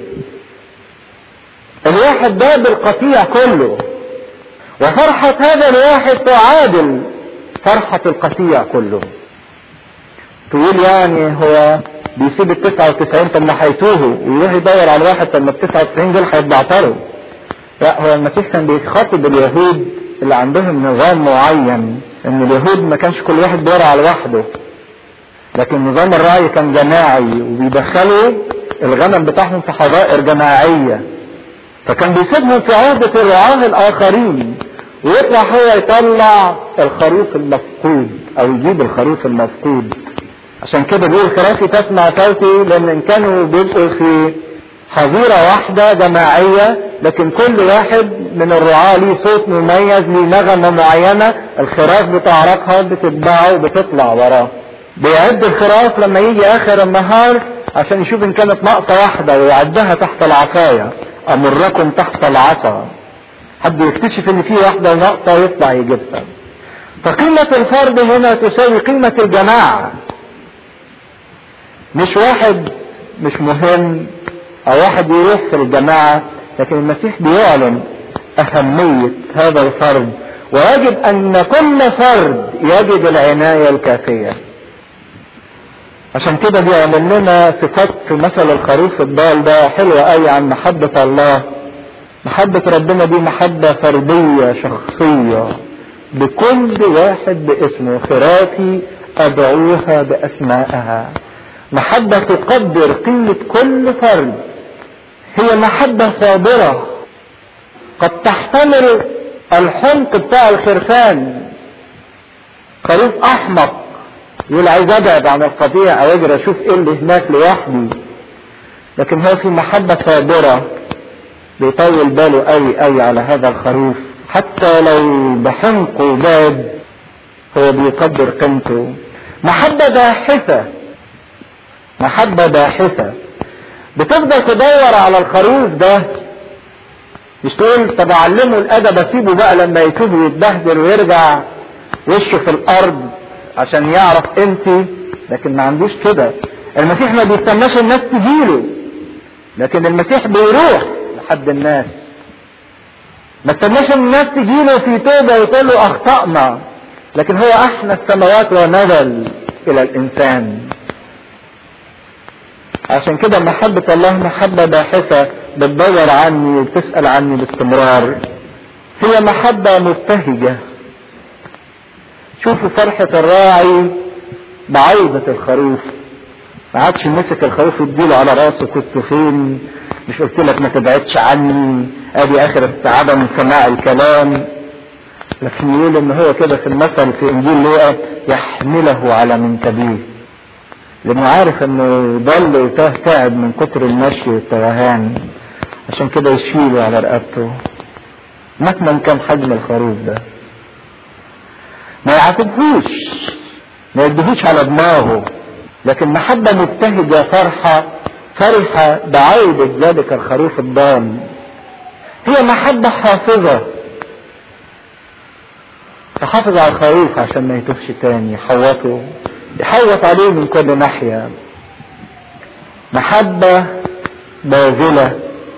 الواحد ده بالقطيع كله وفرحة هذا الواحد تعادل فرحة القطيع كله تقول يعني هو بيسيب ال 99 طب ما هيتوهوا ويروح يدور على واحد طب ما ال 99 دول هيتبعتروا لا هو المسيح كان بيخاطب اليهود اللي عندهم نظام معين ان اليهود ما كانش كل واحد بيرعى لوحده لكن نظام الرعي كان جماعي وبيدخلوا الغنم بتاعهم في حظائر جماعية فكان بيسيبهم في عهدة الرعاة الآخرين ويطلع هو يطلع الخروف المفقود أو يجيب الخروف المفقود عشان كده بيقول خرافي تسمع صوتي لأن إن كانوا بيبقوا في حظيرة واحدة جماعية لكن كل واحد من الرعاة ليه صوت مميز ليه نغمة معينة الخراف بتعرفها بتتبعه وبتطلع وراه بيعد الخراف لما يجي اخر النهار عشان يشوف ان كانت ناقصة واحدة ويعدها تحت العصاية امركم تحت العصا حد يكتشف ان في واحدة ناقصة يطلع يجيبها فقيمة الفرد هنا تساوي قيمة الجماعة مش واحد مش مهم او واحد يروح في الجماعة لكن المسيح بيعلن اهمية هذا الفرد ويجب ان كل فرد يجد العناية الكافية عشان كده بيعمل لنا صفات في مثل الخروف الضال ده حلوة قوي عن محبة الله محبة ربنا دي محبة فردية شخصية بكل واحد باسمه خرافي ادعوها باسمائها محبة تقدر قيمة كل فرد هي محبة صابرة قد تحتمل الحمق بتاع الخرفان خروف احمق يقول عايز ابعد عن القطيع او اجري اشوف ايه اللي هناك لوحدي لكن هو في محبة صابرة بيطول باله قوي قوي على هذا الخروف حتى لو بحمق وباد هو بيقدر قيمته محبة باحثة محبة باحثة بتفضل تدور على الخروف ده مش تقول طب اعلمه الادب اسيبه بقى لما يتوب ويتبهدل ويرجع وشه في الارض عشان يعرف قيمتي لكن ما عندوش كده المسيح ما بيستناش الناس تجيله لكن المسيح بيروح لحد الناس ما استناش الناس تجيله في توبة وتقول له اخطأنا لكن هو احنى السماوات ونزل الى الانسان عشان كده محبة الله محبة باحثة بتدور عني وبتسأل عني باستمرار هي محبة مبتهجة شوفوا فرحة الراعي بعودة الخروف ما عادش مسك الخروف يديله على راسه كنت فين مش قلت لك ما تبعدش عني ادي اخر عدم سماع الكلام لكن يقول ان هو كده في المثل في انجيل لوقا يحمله على منكبيه لانه عارف انه ضل وتاه تعب من كتر المشي والتوهان عشان كده يشيله على رقبته مهما كان حجم الخروف ده ما يعاتبهوش ما يدهوش على دماغه لكن محبة مبتهجة فرحة فرحة بعودة ذلك الخروف الضال هي محبة حافظة تحافظ على الخروف عشان ما يتوهش تاني يحوطه يحوط عليه من كل ناحية محبة باذلة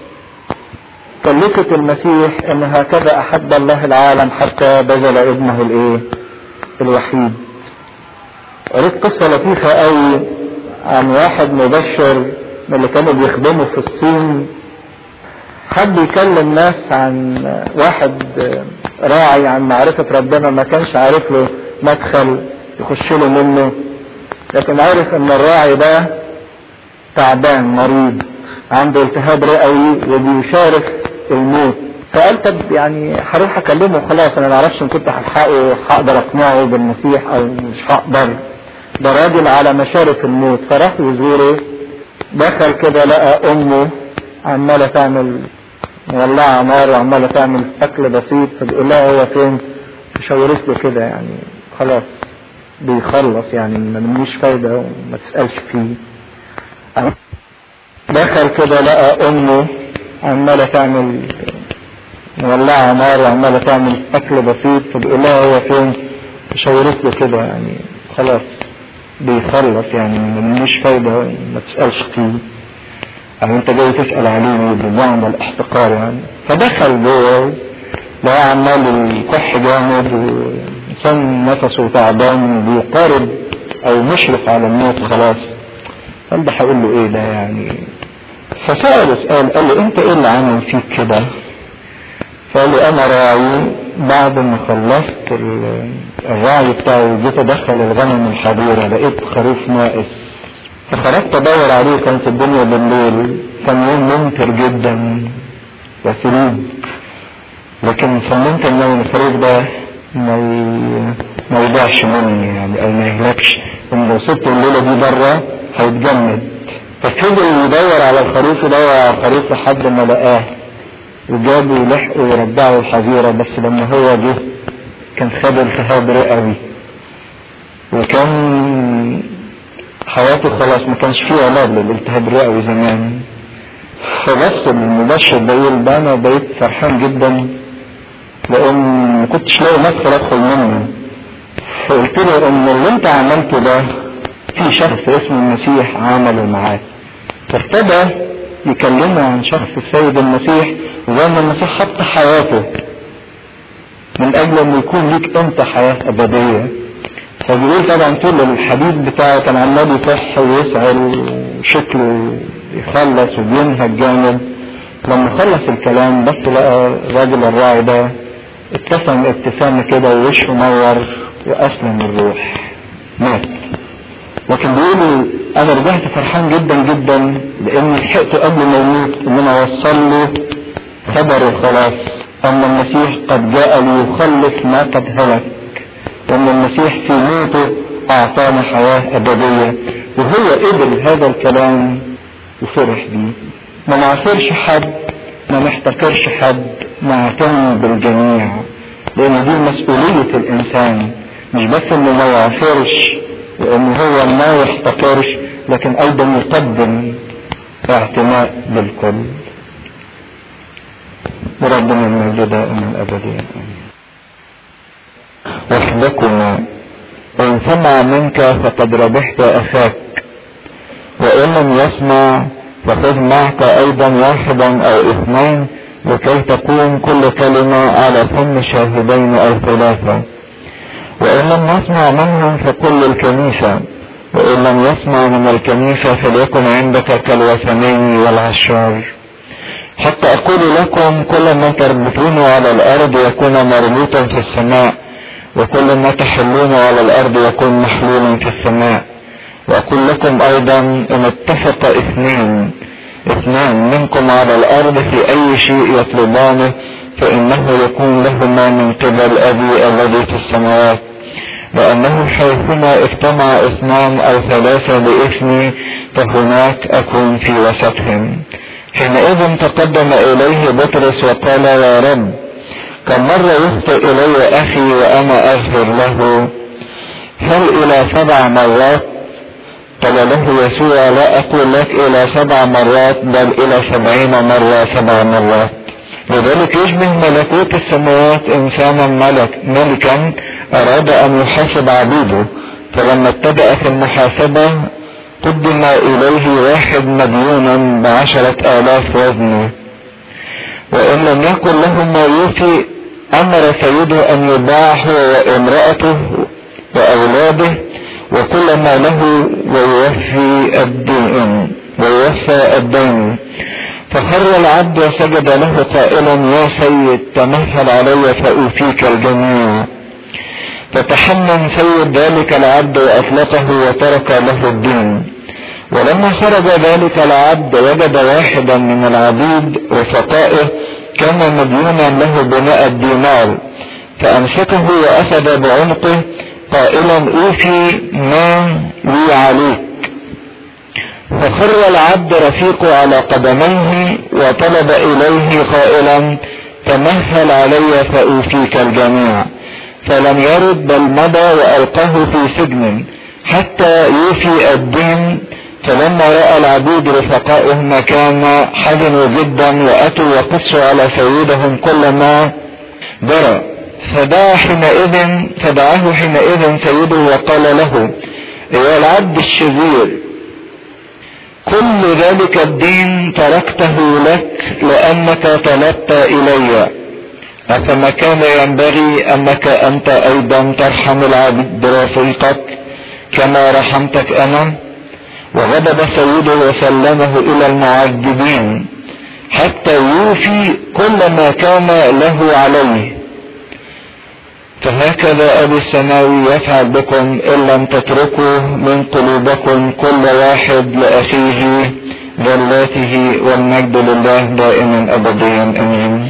كلفت المسيح ان هكذا احب الله العالم حتى بذل ابنه الايه الوحيد قريت قصة لطيفة قوي عن واحد مبشر من اللي كانوا بيخدموا في الصين حب يكلم ناس عن واحد راعي عن معرفة ربنا ما كانش عارف له مدخل يخش له منه لكن عارف ان الراعي ده تعبان مريض عنده التهاب رئوي وبيشارك الموت فقال طب يعني هروح اكلمه خلاص انا ما اعرفش ان كنت هلحقه هقدر اقنعه بالمسيح او مش هقدر ده راجل على مشارف الموت فراح يزوره دخل كده لقى امه عماله تعمل مولعه نار وعماله تعمل اكل بسيط فبيقول لها هو فين؟ شاورت له كده يعني خلاص بيخلص يعني ما منيش فايده وما تسالش فيه دخل كده لقى امه عماله تعمل مولعه نار وعماله تعمل اكل بسيط فبيقول لها هو فين؟ شاورت له كده يعني خلاص بيخلص يعني ما منيش فايده ما تسالش فيه او انت جاي تسال عليه بمعنى الاحتقار يعني فدخل جوه لقى عمال يكح جامد وانسان نفسه تعبان وبيقارب او مشرف على الموت خلاص قال ده هقول له ايه ده يعني فسأله سؤال قال له انت ايه اللي عامل فيك كده فقال لي انا راعي بعد ما خلصت الراعي بتاعي وجيت ادخل الغنم الحظيره لقيت خروف ناقص فخرجت ادور عليه كانت الدنيا بالليل كان يوم ممطر جدا وثلوج لكن صممت ان الخروف ده ما ما يضيعش مني يعني او ما يهلكش ان لو سبت الليله دي بره هيتجمد ففضل يدور على الخروف يدور على الخروف لحد ما لقاه وجابوا ولحقوا ورجعوا الحظيره بس لما هو جه كان خد التهاب رئوي وكان حياته خلاص ما كانش فيه علاج للالتهاب الرئوي زمان فبس المبشر ده يقول ده انا بقيت فرحان جدا لان ما كنتش لاقي مدخل ادخل منه فقلت له ان اللي انت عملته ده في شخص اسمه المسيح عمله معاك فابتدى يكلمه عن شخص السيد المسيح وزي ما المسيح حط حياته من اجل ان يكون ليك انت حياة ابدية فبيقول طبعا طول الحديث بتاعه كان عمال يصح ويسعل وشكله يخلص وبينهج جامد لما خلص الكلام بس لقى الراجل الراعي ده ابتسم ابتسامة كده ووشه نور واسلم الروح مات لكن بيقولوا انا رجعت فرحان جدا جدا لاني لحقته قبل ما يموت ان انا اوصل له خبر الخلاص ان المسيح قد جاء ليخلص ما قد هلك وان المسيح في موته اعطانا حياة ابدية وهو قبل هذا الكلام وفرح بيه ما نعصرش حد ما نحتكرش حد نعتني بالجميع لان دي مسؤولية الانسان مش بس انه ما يعصرش وان هو ما يحتكرش لكن ايضا يقدم اعتناء بالكل وربنا المجد دائما ابديا وحدكما ان سمع منك فقد ربحت اخاك وان لم يسمع فخذ معك ايضا واحدا او اثنين لكي تكون كل كلمة على فم شاهدين او ثلاثة وان لم يسمع منهم فكل الكنيسة وان لم يسمع من الكنيسة فليكن عندك كالوثنين والعشار حتى اقول لكم كل ما تربطون على الارض يكون مربوطا في السماء وكل ما تحلون على الارض يكون محلولا في السماء واقول لكم ايضا ان اتفق اثنين اثنان منكم على الارض في اي شيء يطلبانه فانه يكون لهما من قبل ابي الذي في السماوات لانه حيثما اجتمع اثنان او ثلاثة باسمي فهناك اكون في وسطهم حينئذ تقدم اليه بطرس وقال يا رب كم مرة يخطئ الي اخي وانا اغفر له هل الى سبع مرات قال له يسوع لا اقول لك الى سبع مرات بل الى سبعين مرة سبع مرات لذلك يشبه ملكوت السماوات انسانا ملك ملكا اراد ان يحاسب عبيده فلما ابتدأ في المحاسبة قدم اليه واحد مديونا بعشرة الاف وزنه وان لم يكن له ما يوفي امر سيده ان يباع هو وامرأته واولاده وكل ما له ويوفي الدين ويوفى الدين فخر العبد وسجد له قائلا يا سيد تمهل علي فأوفيك الجميع فتحمم سيد ذلك العبد وأطلقه وترك له الدين ولما خرج ذلك العبد وجد واحدا من العبيد رفقائه كان مديونا له بمائة دينار فأمسكه وأخذ بعنقه قائلا اوفي ما لي عليك فخر العبد رفيقه على قدميه وطلب اليه قائلا تمهل علي فاوفيك الجميع فلم يرد بل مضى والقاه في سجن حتى يوفي الدين فلما راى العبيد رفقائه مكان حزنوا جدا واتوا وقصوا على سيدهم كل ما جرى فدعا حينئذ فدعاه حينئذ سيده وقال له ايها العبد الشرير كل ذلك الدين تركته لك لانك طلبت الي افما كان ينبغي انك انت ايضا ترحم العبد رفيقك كما رحمتك انا وغضب سيده وسلمه الى المعذبين حتى يوفي كل ما كان له عليه فهكذا ابي السماوي يفعل بكم ان لم تتركوا من قلوبكم كل واحد لاخيه ذلاته والمجد لله دائما ابديا امين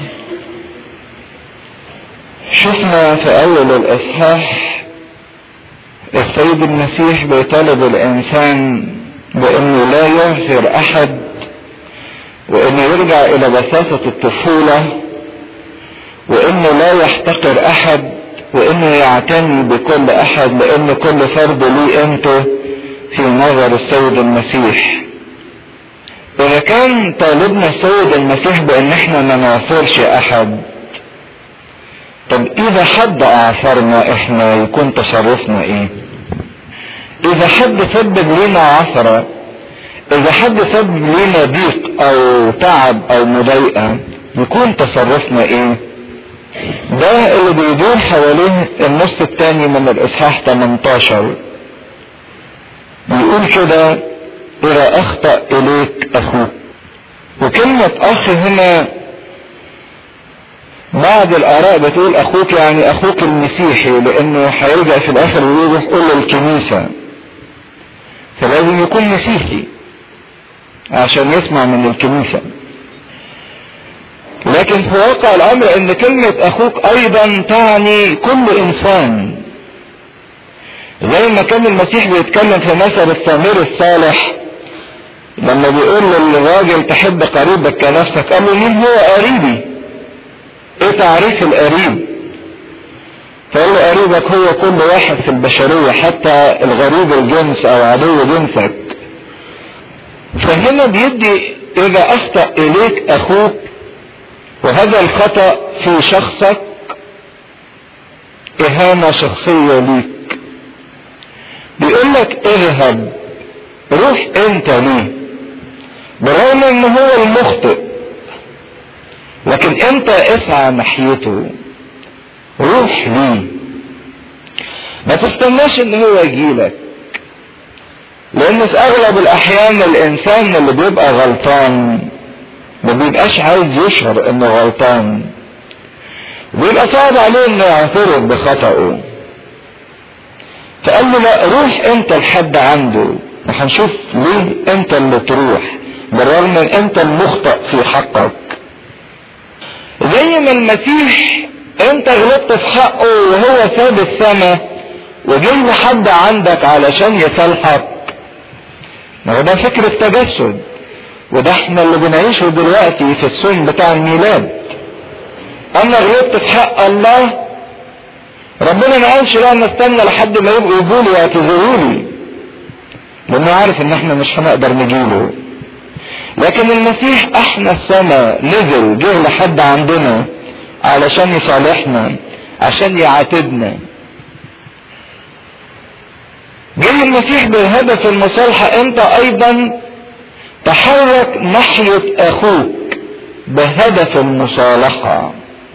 شفنا في اول الاصحاح السيد المسيح بيطالب الانسان بانه لا يغفر احد وانه يرجع الى بساطة الطفولة وانه لا يحتقر احد وانه يعتني بكل احد لان كل فرد ليه قيمته في نظر السيد المسيح اذا كان طالبنا السيد المسيح بان احنا ما نعثرش احد طب اذا حد اعثرنا احنا يكون تصرفنا ايه اذا حد سبب لنا عثرة اذا حد سبب لنا ضيق او تعب او مضايقة يكون تصرفنا ايه ده اللي بيدور حواليه النص الثاني من الاصحاح 18 بيقول كده اذا اخطأ اليك اخوك وكلمة اخ هنا بعض الاراء بتقول اخوك يعني اخوك المسيحي لانه هيرجع في الاخر ويروح يقول للكنيسة فلازم يكون مسيحي عشان يسمع من الكنيسة لكن في واقع الامر ان كلمة اخوك ايضا تعني كل انسان زي ما كان المسيح بيتكلم في مثل السامر الصالح لما بيقول للراجل تحب قريبك كنفسك قال له مين هو قريبي ايه تعريف القريب فقال له قريبك هو كل واحد في البشرية حتى الغريب الجنس او عدو جنسك فهنا بيدي اذا اخطأ اليك اخوك وهذا الخطأ في شخصك اهانة شخصية ليك بيقول لك اذهب روح انت ليه بالرغم ان هو المخطئ لكن انت اسعى ناحيته روح ليه ما تستناش ان هو يجيلك لان في اغلب الاحيان الانسان اللي بيبقى غلطان ما بيبقاش عايز يشعر انه غلطان بيبقى صعب عليه انه يعترف بخطأه فقال له لا روح انت لحد عنده وهنشوف ليه انت اللي تروح بالرغم من انت المخطئ في حقك زي ما المسيح انت غلطت في حقه وهو ساب السماء وجه لحد عندك علشان يصالحك ما هو ده فكر التجسد وده احنا اللي بنعيشه دلوقتي في السن بتاع الميلاد انا غلطت في حق الله ربنا ما قالش لا نستنى لحد ما يبقوا يجوا لي يعتذروا لي لانه عارف ان احنا مش هنقدر نجيله لكن المسيح احنا السماء نزل جه لحد عندنا علشان يصالحنا عشان يعاتبنا جه المسيح بهدف المصالحة انت ايضا تحرك ناحية اخوك بهدف المصالحة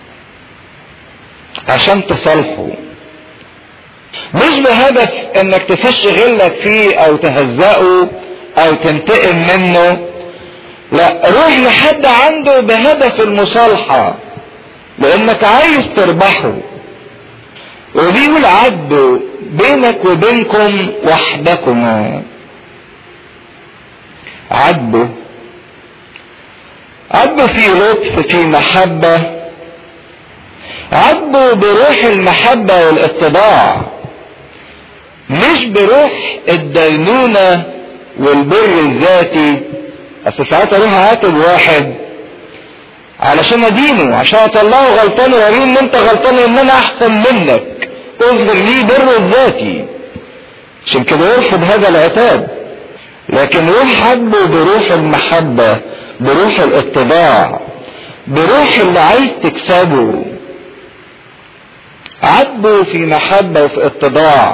عشان تصالحه مش بهدف انك تفش غلك فيه او تهزقه او تنتقم منه لا روح لحد عنده بهدف المصالحة لانك عايز تربحه وبيقول عدوا بينك وبينكم وحدكما عدوا عدوا في لطف في محبة عدوا بروح المحبة والاتباع مش بروح الدينونة والبر الذاتي اصل ساعات اروح اعاتب واحد علشان ادينه عشان اطلعه غلطان واريه ان انت غلطان ان انا احسن منك اصبر لي بر الذاتي عشان كده يرفض هذا العتاب لكن روح حبه بروح المحبة بروح الاتباع بروح اللي عايز تكسبه عبه في محبة وفي اتباع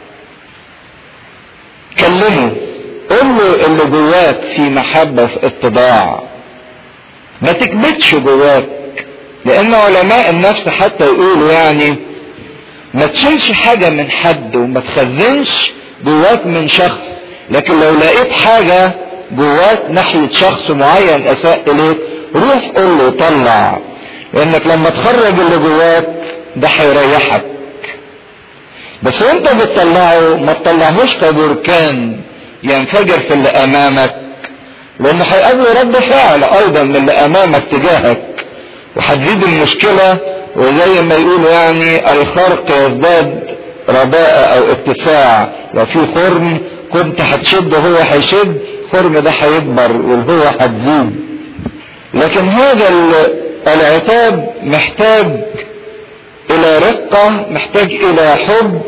كلمه قول له اللي جواك في محبة وفي اتباع ما تكبتش جواك لان علماء النفس حتى يقولوا يعني ما تشيلش حاجة من حد وما تخزنش جواك من شخص لكن لو لقيت حاجة جواك ناحية شخص معين اساء اليك روح قول له طلع لانك لما تخرج اللي جواك ده هيريحك بس وانت بتطلعه ما تطلعهوش كبركان ينفجر في اللي امامك لانه هيقابله رد فعل ايضا من اللي امامك تجاهك وهتزيد المشكلة وزي ما يقولوا يعني الخرق يزداد رداء او اتساع لو في خرم كنت هتشد وهو هيشد الخرم ده هيكبر والهوة هتزيد لكن هذا العتاب محتاج الى رقة محتاج الى حب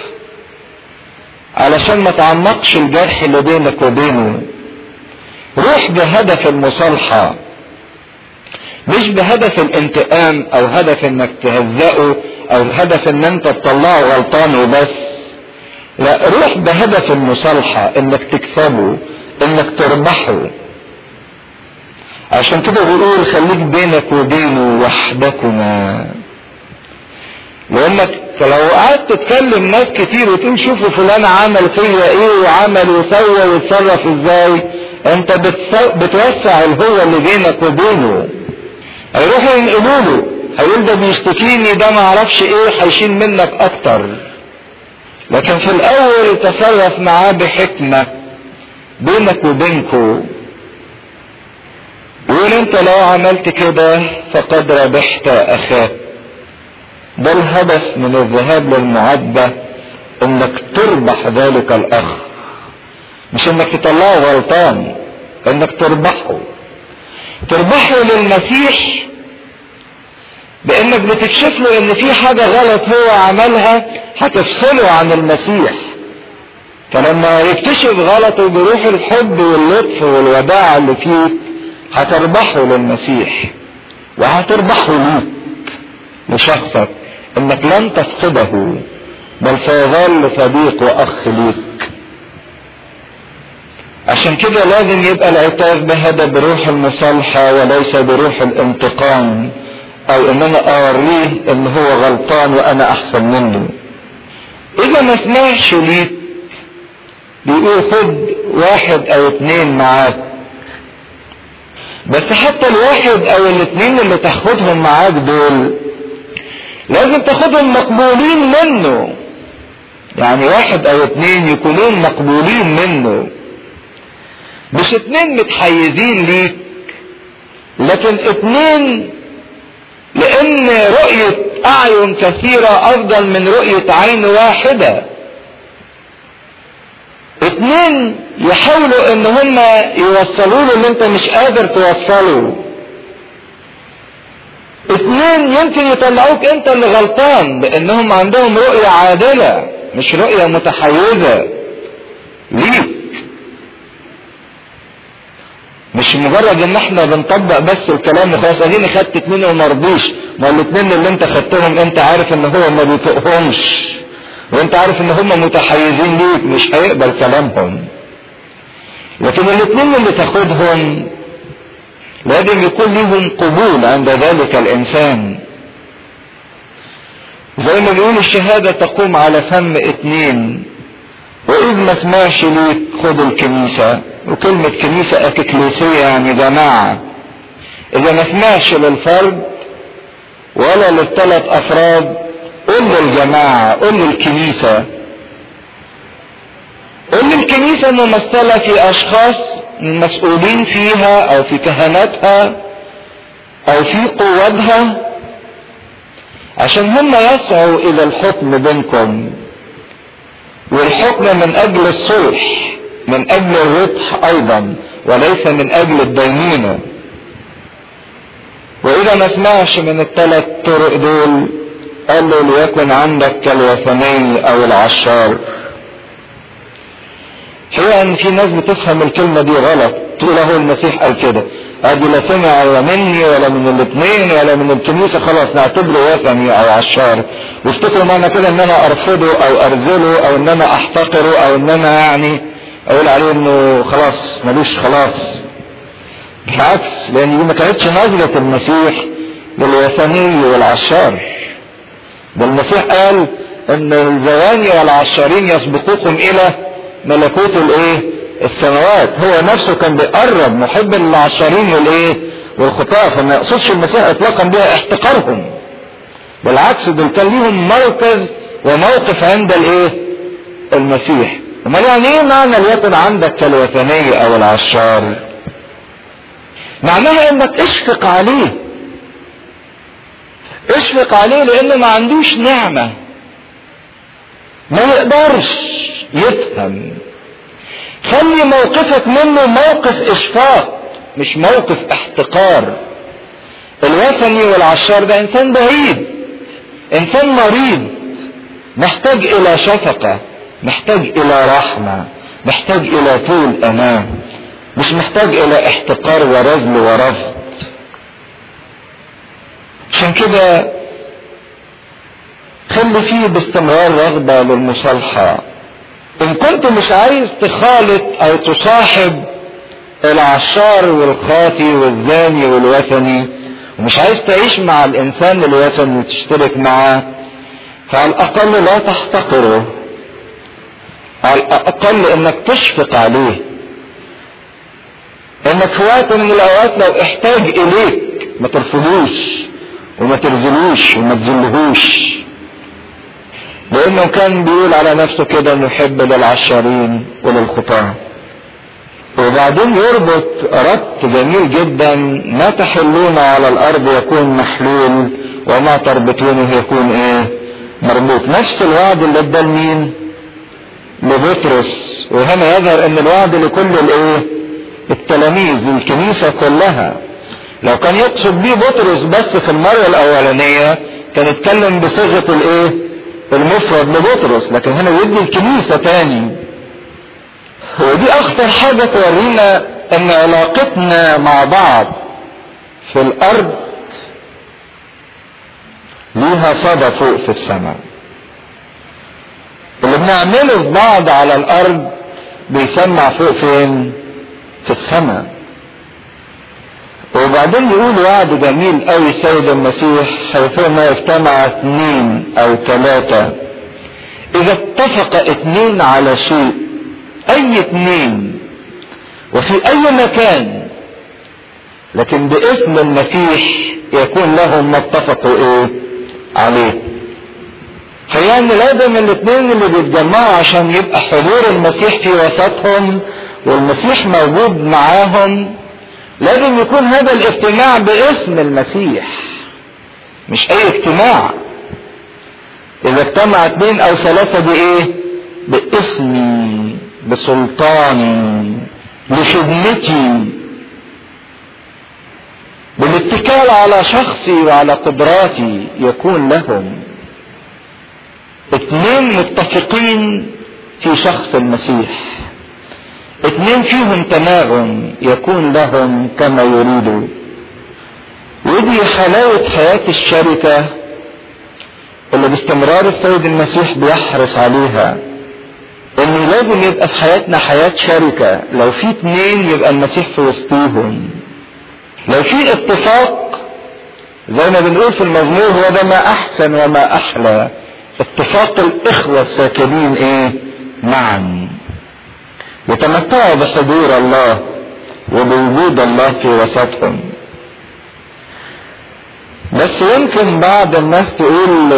علشان ما تعمقش الجرح اللي بينك وبينه روح بهدف المصالحة مش بهدف الانتقام او هدف انك تهزقه او هدف ان انت تطلعه غلطان وبس لا روح بهدف المصالحة انك تكسبه انك تربحه عشان كده بيقول خليك بينك وبينه وحدكما لانك لو قعدت تكلم ناس كتير وتقول شوفوا فلان عمل فيا ايه وعمل وسوى ويتصرف ازاي انت بتسو... بتوسع الهوة اللي بينك وبينه هيروحوا ينقلوا له هيقول ده بيشتكيني ده ما اعرفش ايه هيشيل منك اكتر لكن في الاول تصرف معاه بحكمة بينك وبينكو يقول انت لو عملت كده فقد ربحت اخاك ده الهدف من الذهاب للمعدة انك تربح ذلك الاخ مش انك تطلعه غلطان انك تربحه تربحه للمسيح بانك بتكشف له ان في حاجة غلط هو عملها هتفصله عن المسيح فلما يكتشف غلطه بروح الحب واللطف والوداع اللي فيك هتربحه للمسيح وهتربحه ليك لشخصك انك لن تفقده بل سيظل صديق واخ ليك عشان كده لازم يبقى العتاب بهذا بروح المصالحة وليس بروح الانتقام او ان انا اوريه ان هو غلطان وانا احسن منه اذا ما سمعش ليك بيقول خد واحد او اتنين معاك بس حتى الواحد او الاتنين اللي تاخدهم معاك دول لازم تاخدهم مقبولين منه يعني واحد او اتنين يكونون مقبولين منه مش اتنين متحيزين ليك لكن اتنين لان رؤية اعين كثيرة افضل من رؤية عين واحدة اتنين يحاولوا ان هم يوصلوا له اللي انت مش قادر توصله اتنين يمكن يطلعوك انت اللي غلطان لانهم عندهم رؤية عادلة مش رؤية متحيزة ليك مش مجرد ان احنا بنطبق بس الكلام وخلاص اديني خدت اتنين وما رضيش ما الاتنين اللي انت خدتهم انت عارف ان هو ما بيطقهمش وانت عارف ان هم متحيزين ليك مش هيقبل كلامهم لكن الاتنين اللي تاخدهم لازم يكون لهم قبول عند ذلك الانسان زي ما بيقول الشهادة تقوم على فم اتنين واذ ما سمعش ليك خد الكنيسة وكلمة كنيسة اككليسية يعني جماعة اذا ما سمعش للفرد ولا للثلاث افراد قل للجماعة قل للكنيسة قل للكنيسة ممثلة في اشخاص مسؤولين فيها او في كهنتها او في قوتها عشان هم يسعوا الى الحكم بينكم والحكم من اجل الصلح من اجل الربح ايضا وليس من اجل الدينونة واذا ما سمعش من الثلاث طرق دول قال له ليكن عندك كالوثني او العشار هي ان في ناس بتفهم الكلمة دي غلط تقول اهو المسيح قال كده ادي لا سمع ولا مني ولا من الاثنين ولا من الكنيسة خلاص نعتبره وثني او عشار وافتكروا معنى كده ان انا ارفضه او ارذله او ان انا احتقره او ان انا يعني اقول عليه انه خلاص ملوش خلاص بالعكس لان دي ما كانتش نظرة المسيح للوثني والعشار ده المسيح قال ان الزواني والعشارين يسبقوكم الى ملكوت الايه السماوات هو نفسه كان بيقرب محب للعشارين والايه والخطاة فما يقصدش المسيح اطلاقا بها احتقارهم بالعكس دول كان ليهم مركز وموقف عند الايه المسيح امال يعني ايه معنى ليكن عندك كالوثنية او العشار معناها انك اشفق عليه اشفق عليه لانه ما عندوش نعمة ما يقدرش يفهم خلي موقفك منه موقف اشفاق مش موقف احتقار الوثني والعشار ده انسان بعيد انسان مريض محتاج الى شفقة محتاج الى رحمة محتاج الى طول امان مش محتاج الى احتقار ورذل ورفض عشان كده خلي فيه باستمرار رغبة للمصالحة ان كنت مش عايز تخالط او تصاحب العشار والخاطي والزاني والوثني ومش عايز تعيش مع الانسان الوثني وتشترك معاه فعلى الاقل لا تحتقره على الاقل انك تشفق عليه انك في وقت من الاوقات لو احتاج اليك ما ترفضوش وما ترزلوش وما تذلهوش لانه كان بيقول على نفسه كده انه يحب للعشارين وللخطاه وبعدين يربط ربط جميل جدا ما تحلون على الارض يكون محلول وما تربطونه يكون ايه مربوط نفس الوعد اللي ادى لمين لبطرس وهنا يظهر ان الوعد لكل الايه التلاميذ للكنيسة كلها لو كان يقصد بيه بطرس بس في المرة الاولانية كان يتكلم بصيغة الايه المفرد لبطرس لكن هنا يدي الكنيسة تاني ودي اخطر حاجة تورينا ان علاقتنا مع بعض في الارض ليها صدى فوق في السماء اللي بنعمله في بعض على الارض بيسمع فوق فين في السماء وبعدين يقول وعد جميل قوي السيد المسيح حيثما اجتمع اثنين او ثلاثة اذا اتفق اثنين على شيء اي اثنين وفي اي مكان لكن باسم المسيح يكون لهم ما اتفقوا ايه عليه فيعني لازم الاثنين اللي بيتجمعوا عشان يبقى حضور المسيح في وسطهم والمسيح موجود معاهم لازم يكون هذا الاجتماع باسم المسيح مش اي اجتماع اذا اجتمع اثنين او ثلاثة بايه باسمي بسلطاني بخدمتي بالاتكال على شخصي وعلى قدراتي يكون لهم اثنين متفقين في شخص المسيح اثنين فيهم تناغم يكون لهم كما يريدوا ودي حلاوة حياة الشركة اللي باستمرار السيد المسيح بيحرص عليها ان لازم يبقى في حياتنا حياة شركة لو في اتنين يبقى المسيح في وسطيهم لو في اتفاق زي ما بنقول في المزمور هو ده ما احسن وما احلى اتفاق الاخوة الساكنين ايه معا يتمتعوا بحضور الله وبوجود الله في وسطهم بس يمكن بعض الناس تقول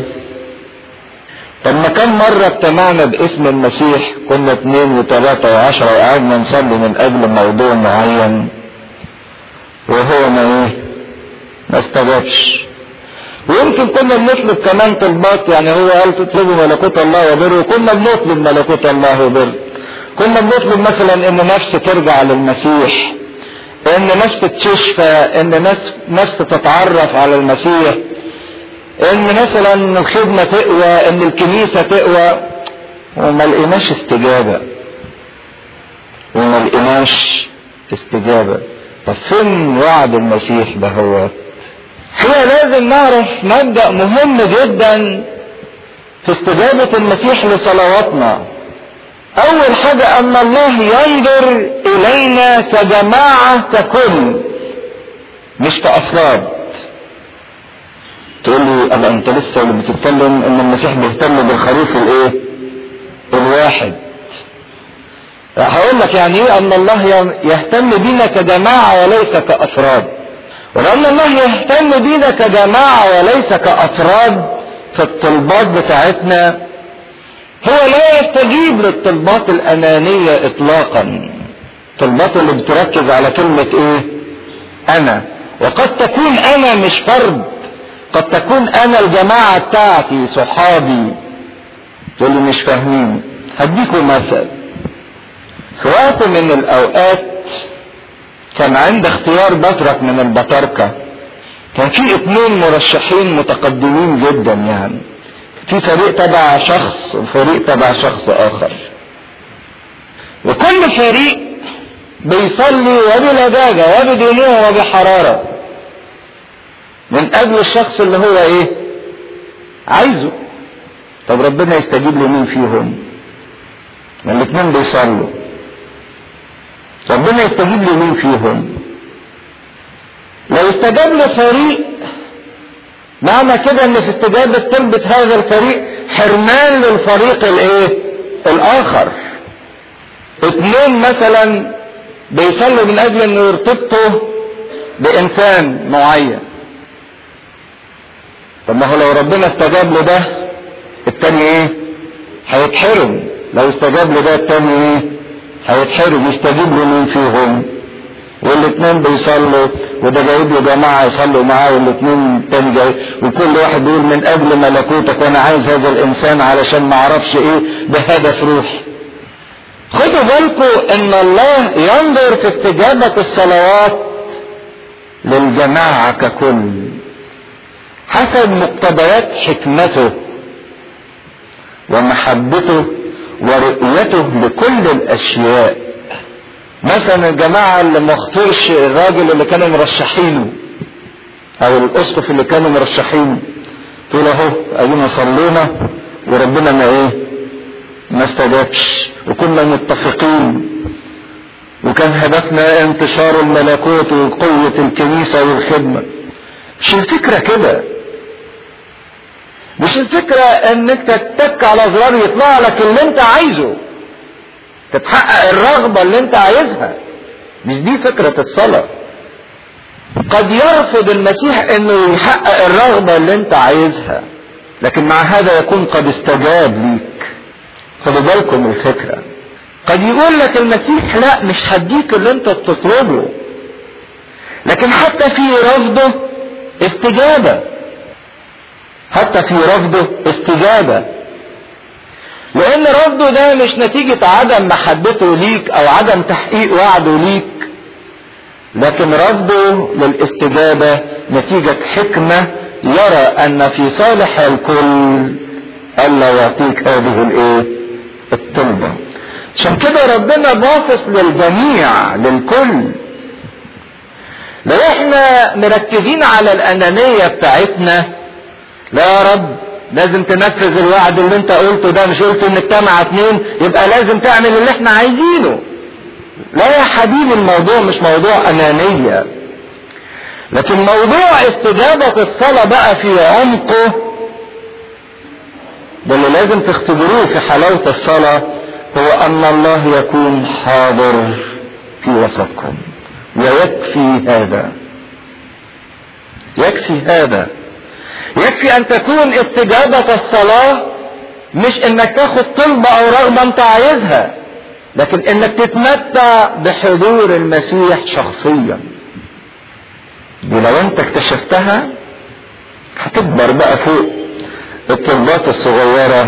طب ما كم مرة اجتمعنا باسم المسيح كنا اثنين وثلاثة وعشرة وقعدنا نصلي من اجل موضوع معين وهو ما ايه ما استجابش ويمكن كنا بنطلب كمان طلبات يعني هو قال تطلبوا ملكوت الله وبر وكنا بنطلب ملكوت الله وبر كنا بنطلب مثلا ان نفس ترجع للمسيح ان نفس تشفى ان نفس, نفس تتعرف على المسيح ان مثلا الخدمة تقوى ان الكنيسة تقوى وما لقيناش استجابة وما لقيناش استجابة طب فين وعد المسيح ده هو هو لازم نعرف مبدأ مهم جدا في استجابة المسيح لصلواتنا اول حاجة ان الله ينظر الينا كجماعة ككل مش كافراد تقول لي انا انت لسه اللي بتتكلم ان المسيح بيهتم بالخروف الايه الواحد هقول لك يعني ايه ان الله يهتم بينا كجماعة وليس كافراد ولان الله يهتم بينا كجماعة وليس كافراد في الطلبات بتاعتنا هو لا يستجيب للطلبات الانانية اطلاقا الطلبات اللي بتركز على كلمة ايه انا وقد تكون انا مش فرد قد تكون انا الجماعة بتاعتي صحابي تقول لي مش فاهمين هديكم مثل في وقت من الاوقات كان عند اختيار بطرك من البطاركة كان في اثنين مرشحين متقدمين جدا يعني في فريق تبع شخص وفريق تبع شخص اخر وكل فريق بيصلي وبلجاجة وبدموع وبحرارة من اجل الشخص اللي هو ايه عايزه طب ربنا يستجيب لمين فيهم الاثنين بيصلوا ربنا يستجيب لمين فيهم لو استجاب لفريق معنى كده ان في استجابة طلبة هذا الفريق حرمان للفريق الايه الاخر اثنين مثلا بيصلوا من اجل انه يرتبطوا بانسان معين طب ما هو لو ربنا استجاب له ده التاني ايه هيتحرم لو استجاب له ده التاني ايه هيتحرم يستجيب له مين فيهم والاثنين بيصلوا وده جايب له جماعه يصلوا معاه والاثنين التاني جاي وكل واحد بيقول من اجل ملكوتك وانا عايز هذا الانسان علشان ما اعرفش ايه بهدف روحي خدوا بالكم ان الله ينظر في استجابة الصلوات للجماعة ككل حسب مقتضيات حكمته ومحبته ورؤيته لكل الاشياء مثلا الجماعة اللي ما اختارش الراجل اللي كانوا مرشحينه او الاسقف اللي كانوا مرشحينه تقول اهو ادينا صلينا وربنا ما ايه ما استجابش وكنا متفقين وكان هدفنا انتشار الملكوت وقوة الكنيسة والخدمة مش الفكرة كده مش الفكرة انك تتك على زرار يطلع لك اللي انت عايزه تتحقق الرغبة اللي انت عايزها مش دي فكرة الصلاة قد يرفض المسيح انه يحقق الرغبة اللي انت عايزها لكن مع هذا يكون قد استجاب ليك خدوا بالكم الفكرة قد يقول لك المسيح لا مش هديك اللي انت بتطلبه لكن حتى في رفضه استجابة حتى في رفضه استجابة لان رفضه ده مش نتيجة عدم محبته ليك او عدم تحقيق وعده ليك لكن رفضه للاستجابة نتيجة حكمة يرى ان في صالح الكل الا يعطيك هذه الايه الطلبة عشان كده ربنا باصص للجميع للكل لو احنا مركزين على الانانية بتاعتنا لا يا رب لازم تنفذ الوعد اللي انت قلته ده مش قلت ان اجتمع اتنين يبقى لازم تعمل اللي احنا عايزينه لا يا حبيبي الموضوع مش موضوع انانية لكن موضوع استجابة الصلاة بقى في عمقه ده اللي لازم تختبروه في حلاوة الصلاة هو ان الله يكون حاضر في وسطكم ويكفي هذا يكفي هذا يكفي ان تكون استجابة الصلاة مش انك تاخد طلبة او رغبة انت عايزها لكن انك تتمتع بحضور المسيح شخصيا دي لو انت اكتشفتها هتكبر بقى فوق الطلبات الصغيرة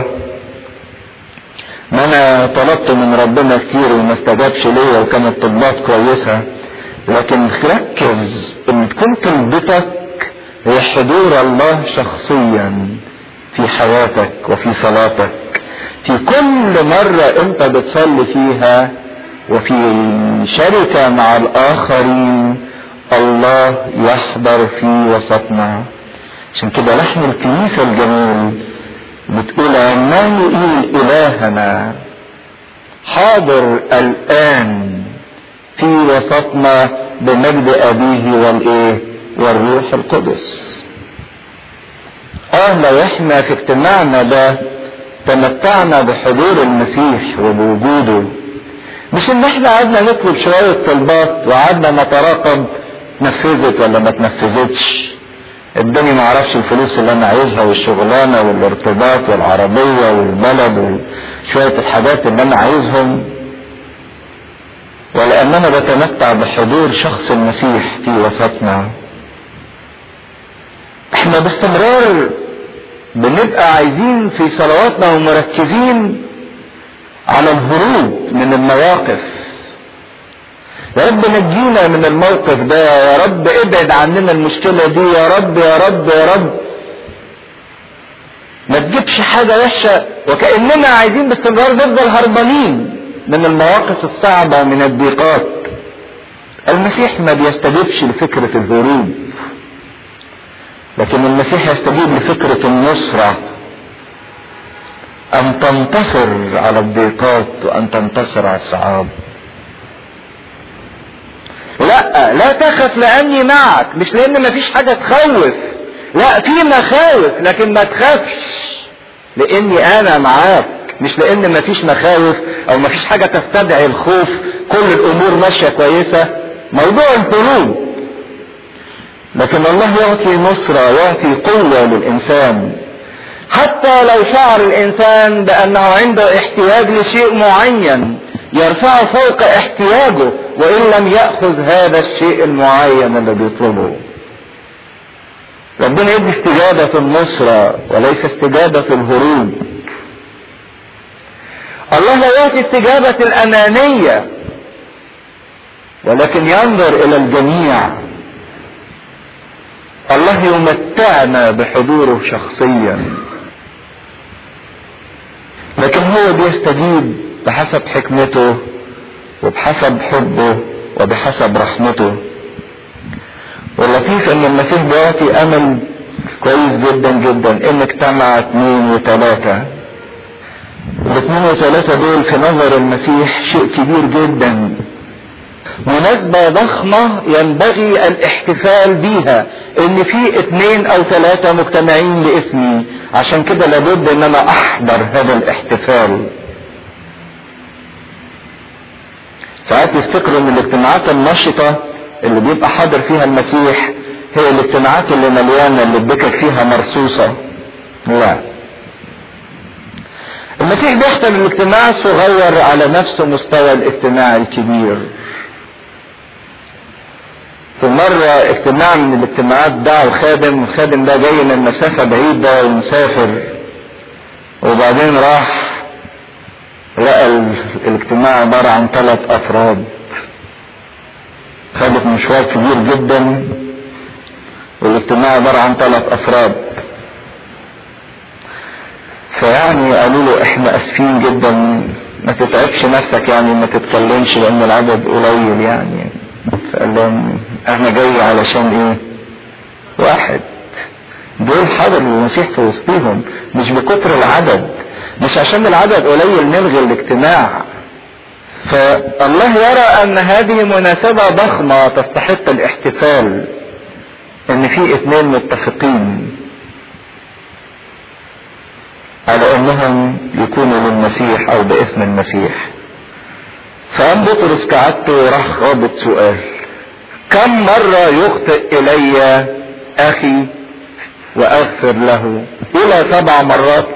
ما انا طلبت من ربنا كتير وما استجابش ليا وكانت طلبات كويسة لكن ركز ان تكون طلبتك هي حضور الله شخصيا في حياتك وفي صلاتك في كل مرة انت بتصلي فيها وفي شركة مع الاخرين الله يحضر في وسطنا عشان كده لحن الكنيسة الجميل بتقول عمانوئيل الهنا حاضر الان في وسطنا بمجد ابيه والايه والروح القدس اه لو احنا في اجتماعنا ده تمتعنا بحضور المسيح وبوجوده مش ان احنا قعدنا نطلب شوية طلبات وقعدنا نتراقب نفذت ولا ما تنفذتش اداني ما اعرفش الفلوس اللي انا عايزها والشغلانة والارتباط والعربية والبلد وشوية الحاجات اللي انا عايزهم ولاننا بتمتع بحضور شخص المسيح في وسطنا احنا باستمرار بنبقى عايزين في صلواتنا ومركزين على الهروب من المواقف يا رب نجينا من الموقف ده يا رب ابعد عننا المشكلة دي يا رب يا رب يا رب ما تجيبش حاجة وحشة وكأننا عايزين باستمرار نفضل هربانين من المواقف الصعبة من الضيقات المسيح ما بيستجيبش لفكرة الهروب لكن المسيح يستجيب لفكرة النصرة أن تنتصر على الضيقات وأن تنتصر على الصعاب لا لا تخف لأني معك مش لأن مفيش حاجة تخوف لا في مخاوف لكن ما تخافش لأني أنا معاك مش لأن مفيش مخاوف أو مفيش حاجة تستدعي الخوف كل الأمور ماشية كويسة موضوع القلوب لكن الله يعطي نصرة يعطي قوة للإنسان حتى لو شعر الإنسان بأنه عنده احتياج لشيء معين يرفعه فوق احتياجه وإن لم يأخذ هذا الشيء المعين اللي بيطلبه ربنا يدي استجابة النصرة وليس استجابة الهروب الله لا يعطي استجابة الأنانية ولكن ينظر إلى الجميع الله يمتعنا بحضوره شخصيا لكن هو بيستجيب بحسب حكمته وبحسب حبه وبحسب رحمته واللطيف ان المسيح بيعطي امل كويس جدا جدا ان اجتمع اثنين وثلاثة الاثنين وثلاثة دول في نظر المسيح شيء كبير جدا مناسبة ضخمة ينبغي الاحتفال بيها ان في اثنين او ثلاثة مجتمعين لاسمي عشان كده لابد ان انا احضر هذا الاحتفال ساعات يفتكروا ان الاجتماعات النشطة اللي بيبقى حاضر فيها المسيح هي الاجتماعات اللي مليانة اللي الدكك فيها مرصوصة لا المسيح بيحضر الاجتماع الصغير على نفس مستوى الاجتماع الكبير في مرة اجتماع من الاجتماعات دعوا خادم الخادم ده جاي من مسافة بعيدة ومسافر وبعدين راح لقى الاجتماع عبارة عن ثلاث أفراد خدت مشوار كبير جدا والاجتماع عبارة عن ثلاث أفراد فيعني قالوا له احنا اسفين جدا ما تتعبش نفسك يعني ما تتكلمش لان العدد قليل يعني فقال لهم انا جاي علشان ايه واحد دول حضروا المسيح في وسطهم مش بكتر العدد مش عشان العدد قليل نلغي الاجتماع فالله يرى ان هذه مناسبة ضخمة تستحق الاحتفال ان في اثنين متفقين على انهم يكونوا للمسيح او باسم المسيح فقام بطرس كعدته وراح خابط سؤال كم مرة يخطئ الي اخي واغفر له الى سبع مرات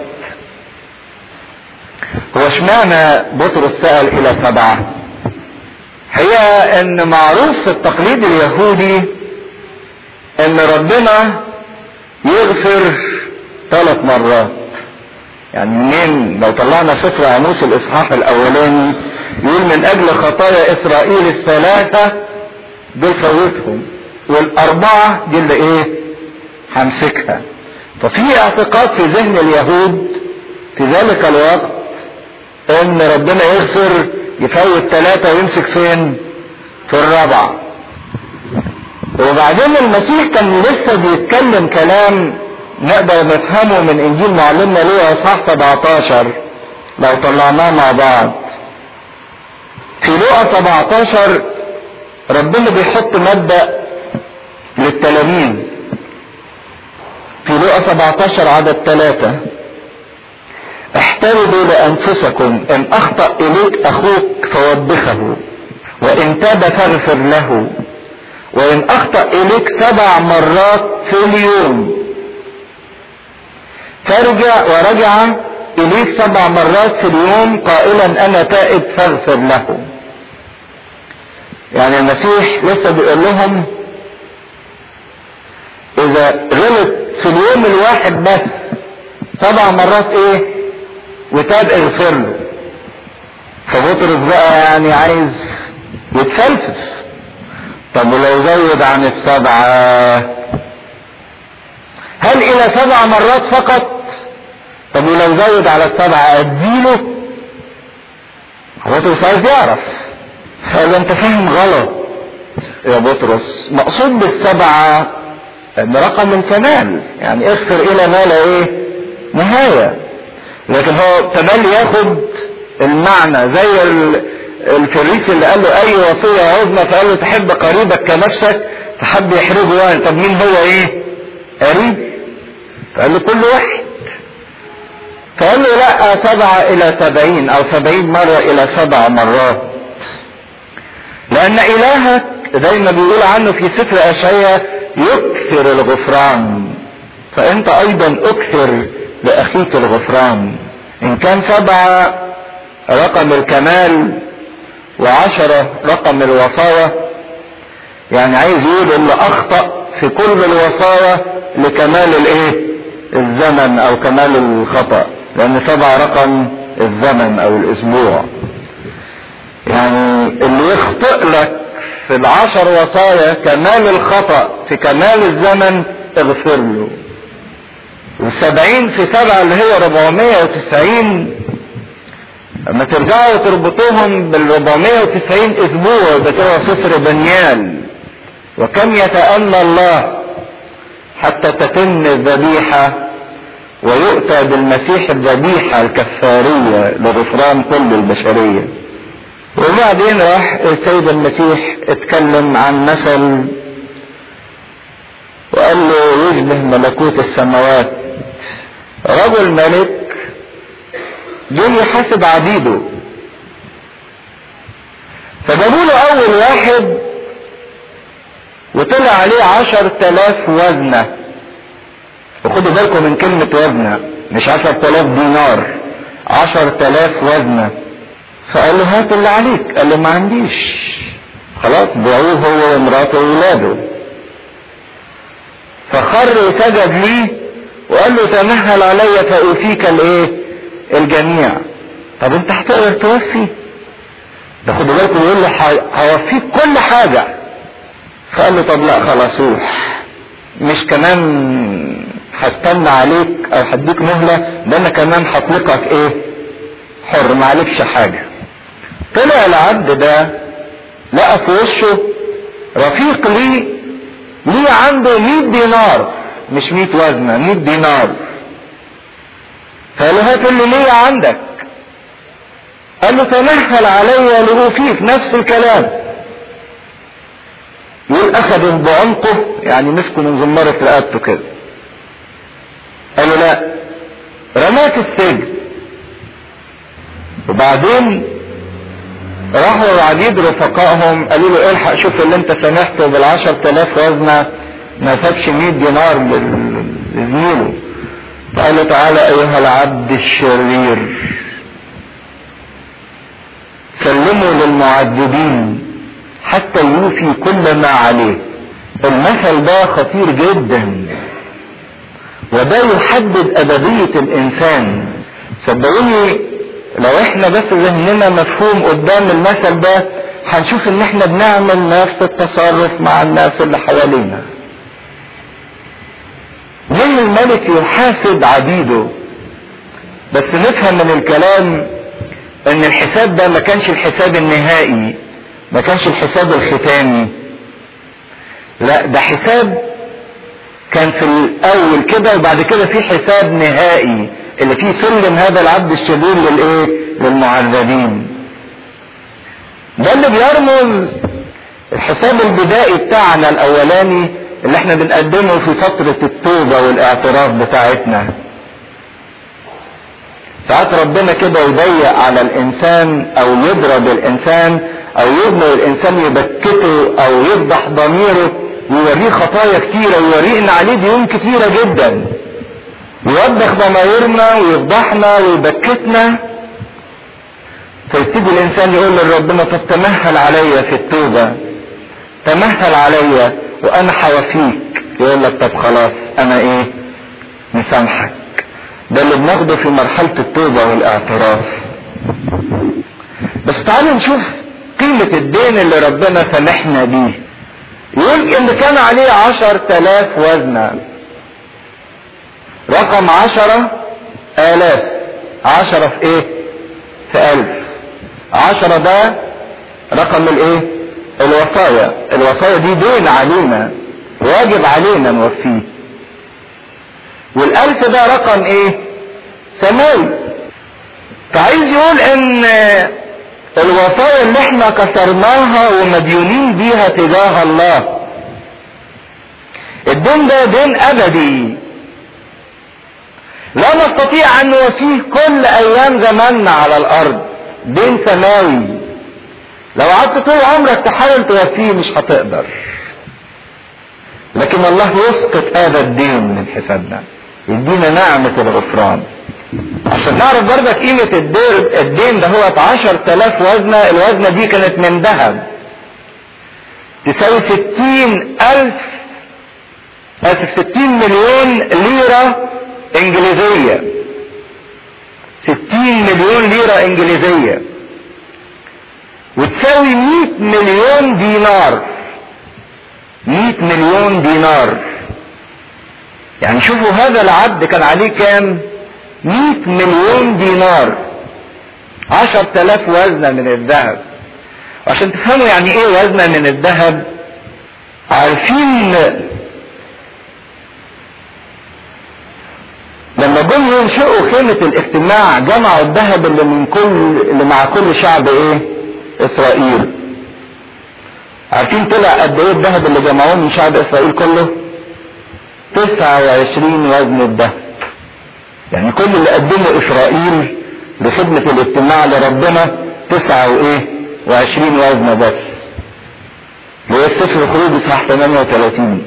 هو اشمعنى بطرس سأل الى سبعة هي ان معروف في التقليد اليهودي ان ربنا يغفر ثلاث مرات يعني منين لو طلعنا سفر عموس الاصحاح الاولاني يقول من اجل خطايا اسرائيل الثلاثة دول فوتهم والاربعة دي اللي ايه همسكها ففي اعتقاد في ذهن اليهود في ذلك الوقت ان ربنا يغفر يفوت ثلاثة ويمسك فين في الرابعة وبعدين المسيح كان لسه بيتكلم كلام نقدر نفهمه من انجيل معلمنا ليه اصحاح 17 لو طلعناه مع بعض في لقا 17 ربنا بيحط مبدأ للتلاميذ في لقا 17 عدد ثلاثة احتربوا لانفسكم ان اخطا اليك اخوك فوبخه وان تاب فاغفر له وان اخطا اليك سبع مرات في اليوم فارجع ورجع اليك سبع مرات في اليوم قائلا انا تائب فاغفر له يعني المسيح لسه بيقول لهم اذا غلط في اليوم الواحد بس سبع مرات ايه وتاب اغفر له فبطرس بقى يعني عايز يتفلسف طب ولو زود عن السبعة هل الى سبع مرات فقط طب ولو زود على السبعة اديله بطرس عايز يعرف قال انت فاهم غلط يا بطرس مقصود بالسبعة ان رقم الكمال يعني اغفر الى ما لا ايه نهاية لكن هو تملي ياخد المعنى زي الفريس اللي قال له اي وصية عظمى فقال له تحب قريبك كنفسك فحب يحرجه يعني طب مين هو ايه قريب فقال له كل واحد فقال له لا سبعة الى سبعين او سبعين مرة الى سبع مرات لان الهك زي ما بيقول عنه في سفر اشعياء يكثر الغفران فانت ايضا اكثر لاخيك الغفران ان كان سبعة رقم الكمال وعشرة رقم الوصايا يعني عايز يقول اللي اخطأ في كل الوصايا لكمال الايه الزمن او كمال الخطأ لان سبعة رقم الزمن او الاسبوع يعني اللي يخطئ لك في العشر وصايا كمال الخطأ في كمال الزمن اغفر له والسبعين في سبعة اللي هي 490 لما ترجعوا تربطوهم بال 490 اسبوع ده كده صفر بنيان وكم يتأنى الله حتى تتم الذبيحة ويؤتى بالمسيح الذبيحة الكفارية لغفران كل البشرية وبعدين راح السيد المسيح اتكلم عن مثل وقال له يشبه ملكوت السماوات رجل ملك جه يحاسب عبيده فجابوا له اول واحد وطلع عليه عشر تلاف وزنة وخدوا بالكم من كلمة وزنة مش عشر تلاف دينار عشر تلاف وزنة فقال له هات اللي عليك قال له ما عنديش خلاص بيعوه هو ومراته وولاده فخر وسجد ليه وقال له تمهل علي فأوفيك الايه الجميع طب انت هتقدر توفي ده خدوا بالكم يقول له هوفيك كل حاجة فقال له طب لا خلاص روح مش كمان هستنى عليك او هديك مهلة ده انا كمان هطلقك ايه حر ما عليكش حاجة طلع العبد ده لقى في وشه رفيق ليه ليه عنده 100 دينار مش 100 وزنة 100 دينار فقال له هات اللي ليه عندك قال له تمهل علي لأوفيك نفس الكلام يقول اخذه بعنقه يعني مسكه من زمارة رقبته كده قال له لا رماه في السجن وبعدين راحوا العبيد رفقائهم قالوا له الحق شوف اللي انت سمحته بالعشر تلاف وزنة ما سابش 100 دينار لزميله فقال له تعالى ايها العبد الشرير سلموا للمعذبين حتى يوفي كل ما عليه المثل ده خطير جدا وده يحدد ابدية الانسان صدقوني لو احنا بس ذهننا مفهوم قدام المثل ده هنشوف ان احنا بنعمل نفس التصرف مع الناس اللي حوالينا ليه الملك يحاسب عبيده بس نفهم من الكلام ان الحساب ده ما كانش الحساب النهائي ما كانش الحساب الختامي لا ده حساب كان في الاول كده وبعد كده في حساب نهائي اللي فيه سلم هذا العبد الشرير للايه للمعذبين ده اللي بيرمز الحساب البدائي بتاعنا الاولاني اللي احنا بنقدمه في فترة التوبة والاعتراف بتاعتنا ساعات ربنا كده يضيق على الانسان او يضرب الانسان او يظلم الانسان يبكته او يفضح ضميره ويوريه خطايا كتيرة ويوريه ان عليه ديون كتيرة جدا يوبخ ضمايرنا ويفضحنا ويبكتنا فيبتدي الانسان يقول لربنا طب تمهل عليا في التوبة تمهل عليا وانا حوافيك يقول لك طب خلاص انا ايه مسامحك ده اللي بناخده في مرحلة التوبة والاعتراف بس تعالوا نشوف قيمة الدين اللي ربنا سامحنا بيه يقول ان كان عليه عشر تلاف وزنة رقم عشرة الاف عشرة في ايه في الف عشرة ده رقم الايه الوصايا الوصايا دي دين علينا واجب علينا نوفيه والالف ده رقم ايه سماوي فعايز يقول ان الوصايا اللي احنا كسرناها ومديونين بيها تجاه الله الدين ده دين ابدي لا نستطيع ان نوفيه كل ايام زماننا على الارض دين سماوي لو قعدت طول عمرك تحاول توفيه مش هتقدر لكن الله يسقط هذا الدين من حسابنا يدينا نعمة الغفران عشان نعرف برضك قيمة الدين, الدين ده هو عشر تلاف وزنة الوزنة دي كانت من ذهب تساوي ستين ألف آسف ستين مليون ليرة إنجليزية ستين مليون ليرة إنجليزية وتساوي مئة مليون دينار مئة مليون دينار يعني شوفوا هذا العبد كان عليه كام مئة مليون دينار عشر تلاف وزنة من الذهب عشان تفهموا يعني ايه وزنة من الذهب عارفين لما جم ينشئوا خيمة الاجتماع جمعوا الذهب اللي من كل اللي مع كل شعب ايه اسرائيل عارفين طلع قد ايه الذهب اللي جمعوه من شعب اسرائيل كله 29 وزن الذهب يعني كل اللي قدمه اسرائيل لخدمة الاجتماع لربنا تسعة وايه وعشرين وزنة بس اللي هي السفر الخروج اصحاح 38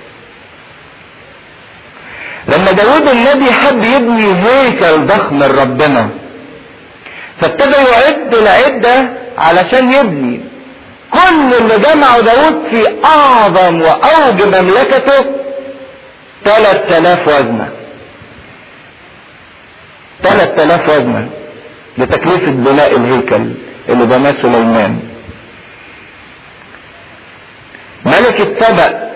لما داود النبي حب يبني هيكل ضخم لربنا فابتدى يعد العدة علشان يبني كل اللي جمعه داود في اعظم واوج مملكته 3000 وزنه 3000 وزنة لتكلفة بناء الهيكل اللي بناه سليمان ملكة سبأ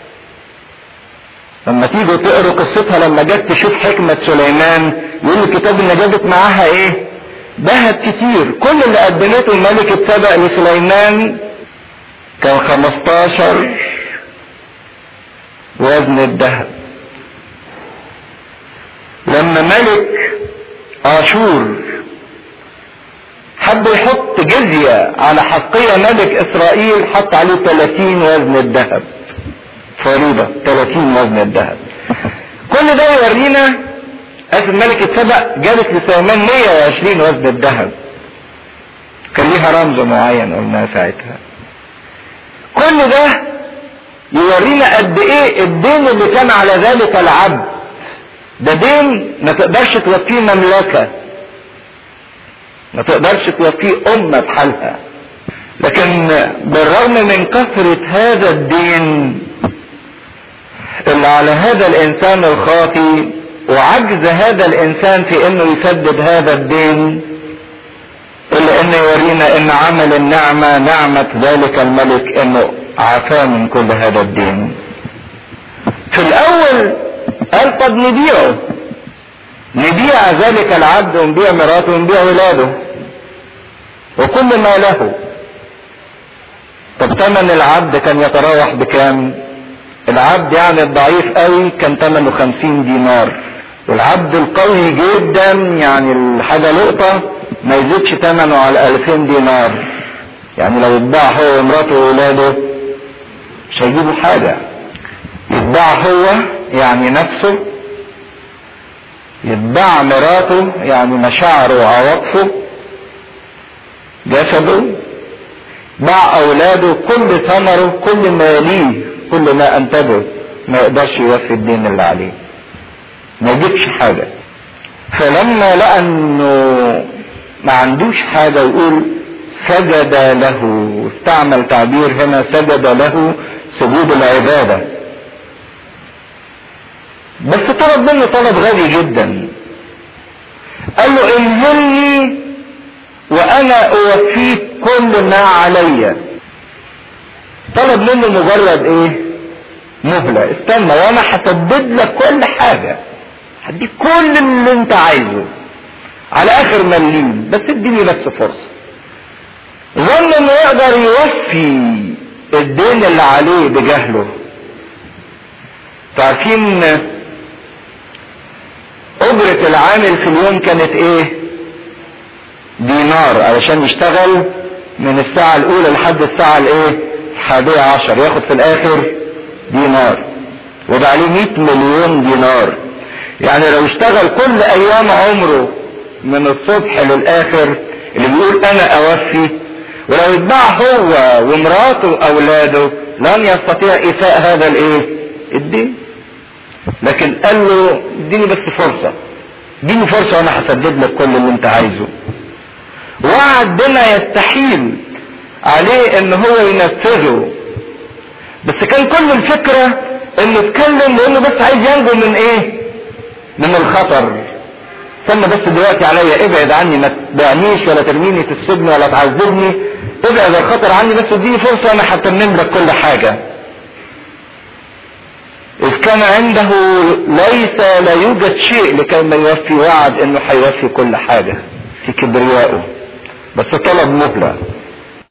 لما تيجوا تقروا قصتها لما جت تشوف حكمة سليمان يقول الكتاب ان جابت معاها ايه ذهب كتير كل اللي قدمته ملكة سبأ لسليمان كان 15 وزن الذهب لما ملك اشور حب يحط جزية على حقية ملك اسرائيل حط عليه 30 وزن الذهب فريضة 30 وزن الذهب كل ده يورينا اسف ملكة سبأ جابت لسليمان 120 وزن الذهب كان ليها رمز معين قلناه ساعتها كل ده يورينا قد ايه الدين اللي كان على ذلك العبد ده دين ما تقدرش توفيه مملكة ما تقدرش توفيه أمة بحالها لكن بالرغم من كثرة هذا الدين اللي على هذا الإنسان الخاطي وعجز هذا الإنسان في إنه يسدد هذا الدين إلا إنه يورينا إن عمل النعمة نعمة ذلك الملك إنه عافاه من كل هذا الدين في الأول قال طب نبيعه نبيع ذلك العبد ونبيع مراته ونبيع ولاده وكل ما له طب ثمن العبد كان يتراوح بكام العبد يعني الضعيف قوي كان ثمنه خمسين دينار والعبد القوي جدا يعني الحاجة لقطة ما يزيدش ثمنه على ألفين دينار يعني لو اتباع هو ومراته وولاده مش هيجيبوا حاجة يتباع هو يعني نفسه يتباع مراته يعني مشاعره وعواطفه جسده باع اولاده كل ثمره كل ما ليه كل ما انتجه ما يقدرش يوفي الدين اللي عليه ما يجيبش حاجة فلما لقى انه ما عندوش حاجة يقول سجد له استعمل تعبير هنا سجد له سجود العبادة بس طلب منه طلب غالي جدا قال له انهلني وانا اوفيك كل ما علي طلب منه مجرد ايه مهلة استنى وانا هسدد لك كل حاجة هديك كل اللي انت عايزه على اخر مليم بس اديني بس فرصة ظن انه يقدر يوفي الدين اللي عليه بجهله تعرفين اجرة العامل في اليوم كانت ايه دينار علشان يشتغل من الساعة الاولى لحد الساعة الايه الحادية عشر ياخد في الاخر دينار وده عليه 100 مليون دينار يعني لو اشتغل كل ايام عمره من الصبح للاخر اللي بيقول انا اوفي ولو اتباع هو ومراته واولاده لن يستطيع ايفاء هذا الايه الدين لكن قال له اديني بس فرصة اديني فرصة وانا هسدد لك كل اللي انت عايزه وعد بما يستحيل عليه ان هو ينفذه بس كان كل الفكرة انه اتكلم لانه بس عايز ينجو من ايه من الخطر استنى بس دلوقتي عليا ابعد عني ما تبيعنيش ولا ترميني في السجن ولا تعذبني ابعد الخطر عني بس اديني فرصة انا هتمم لك كل حاجة إذ كان عنده ليس لا يوجد شيء لكي ما يوفي وعد انه هيوفي كل حاجة في كبريائه بس طلب مهلة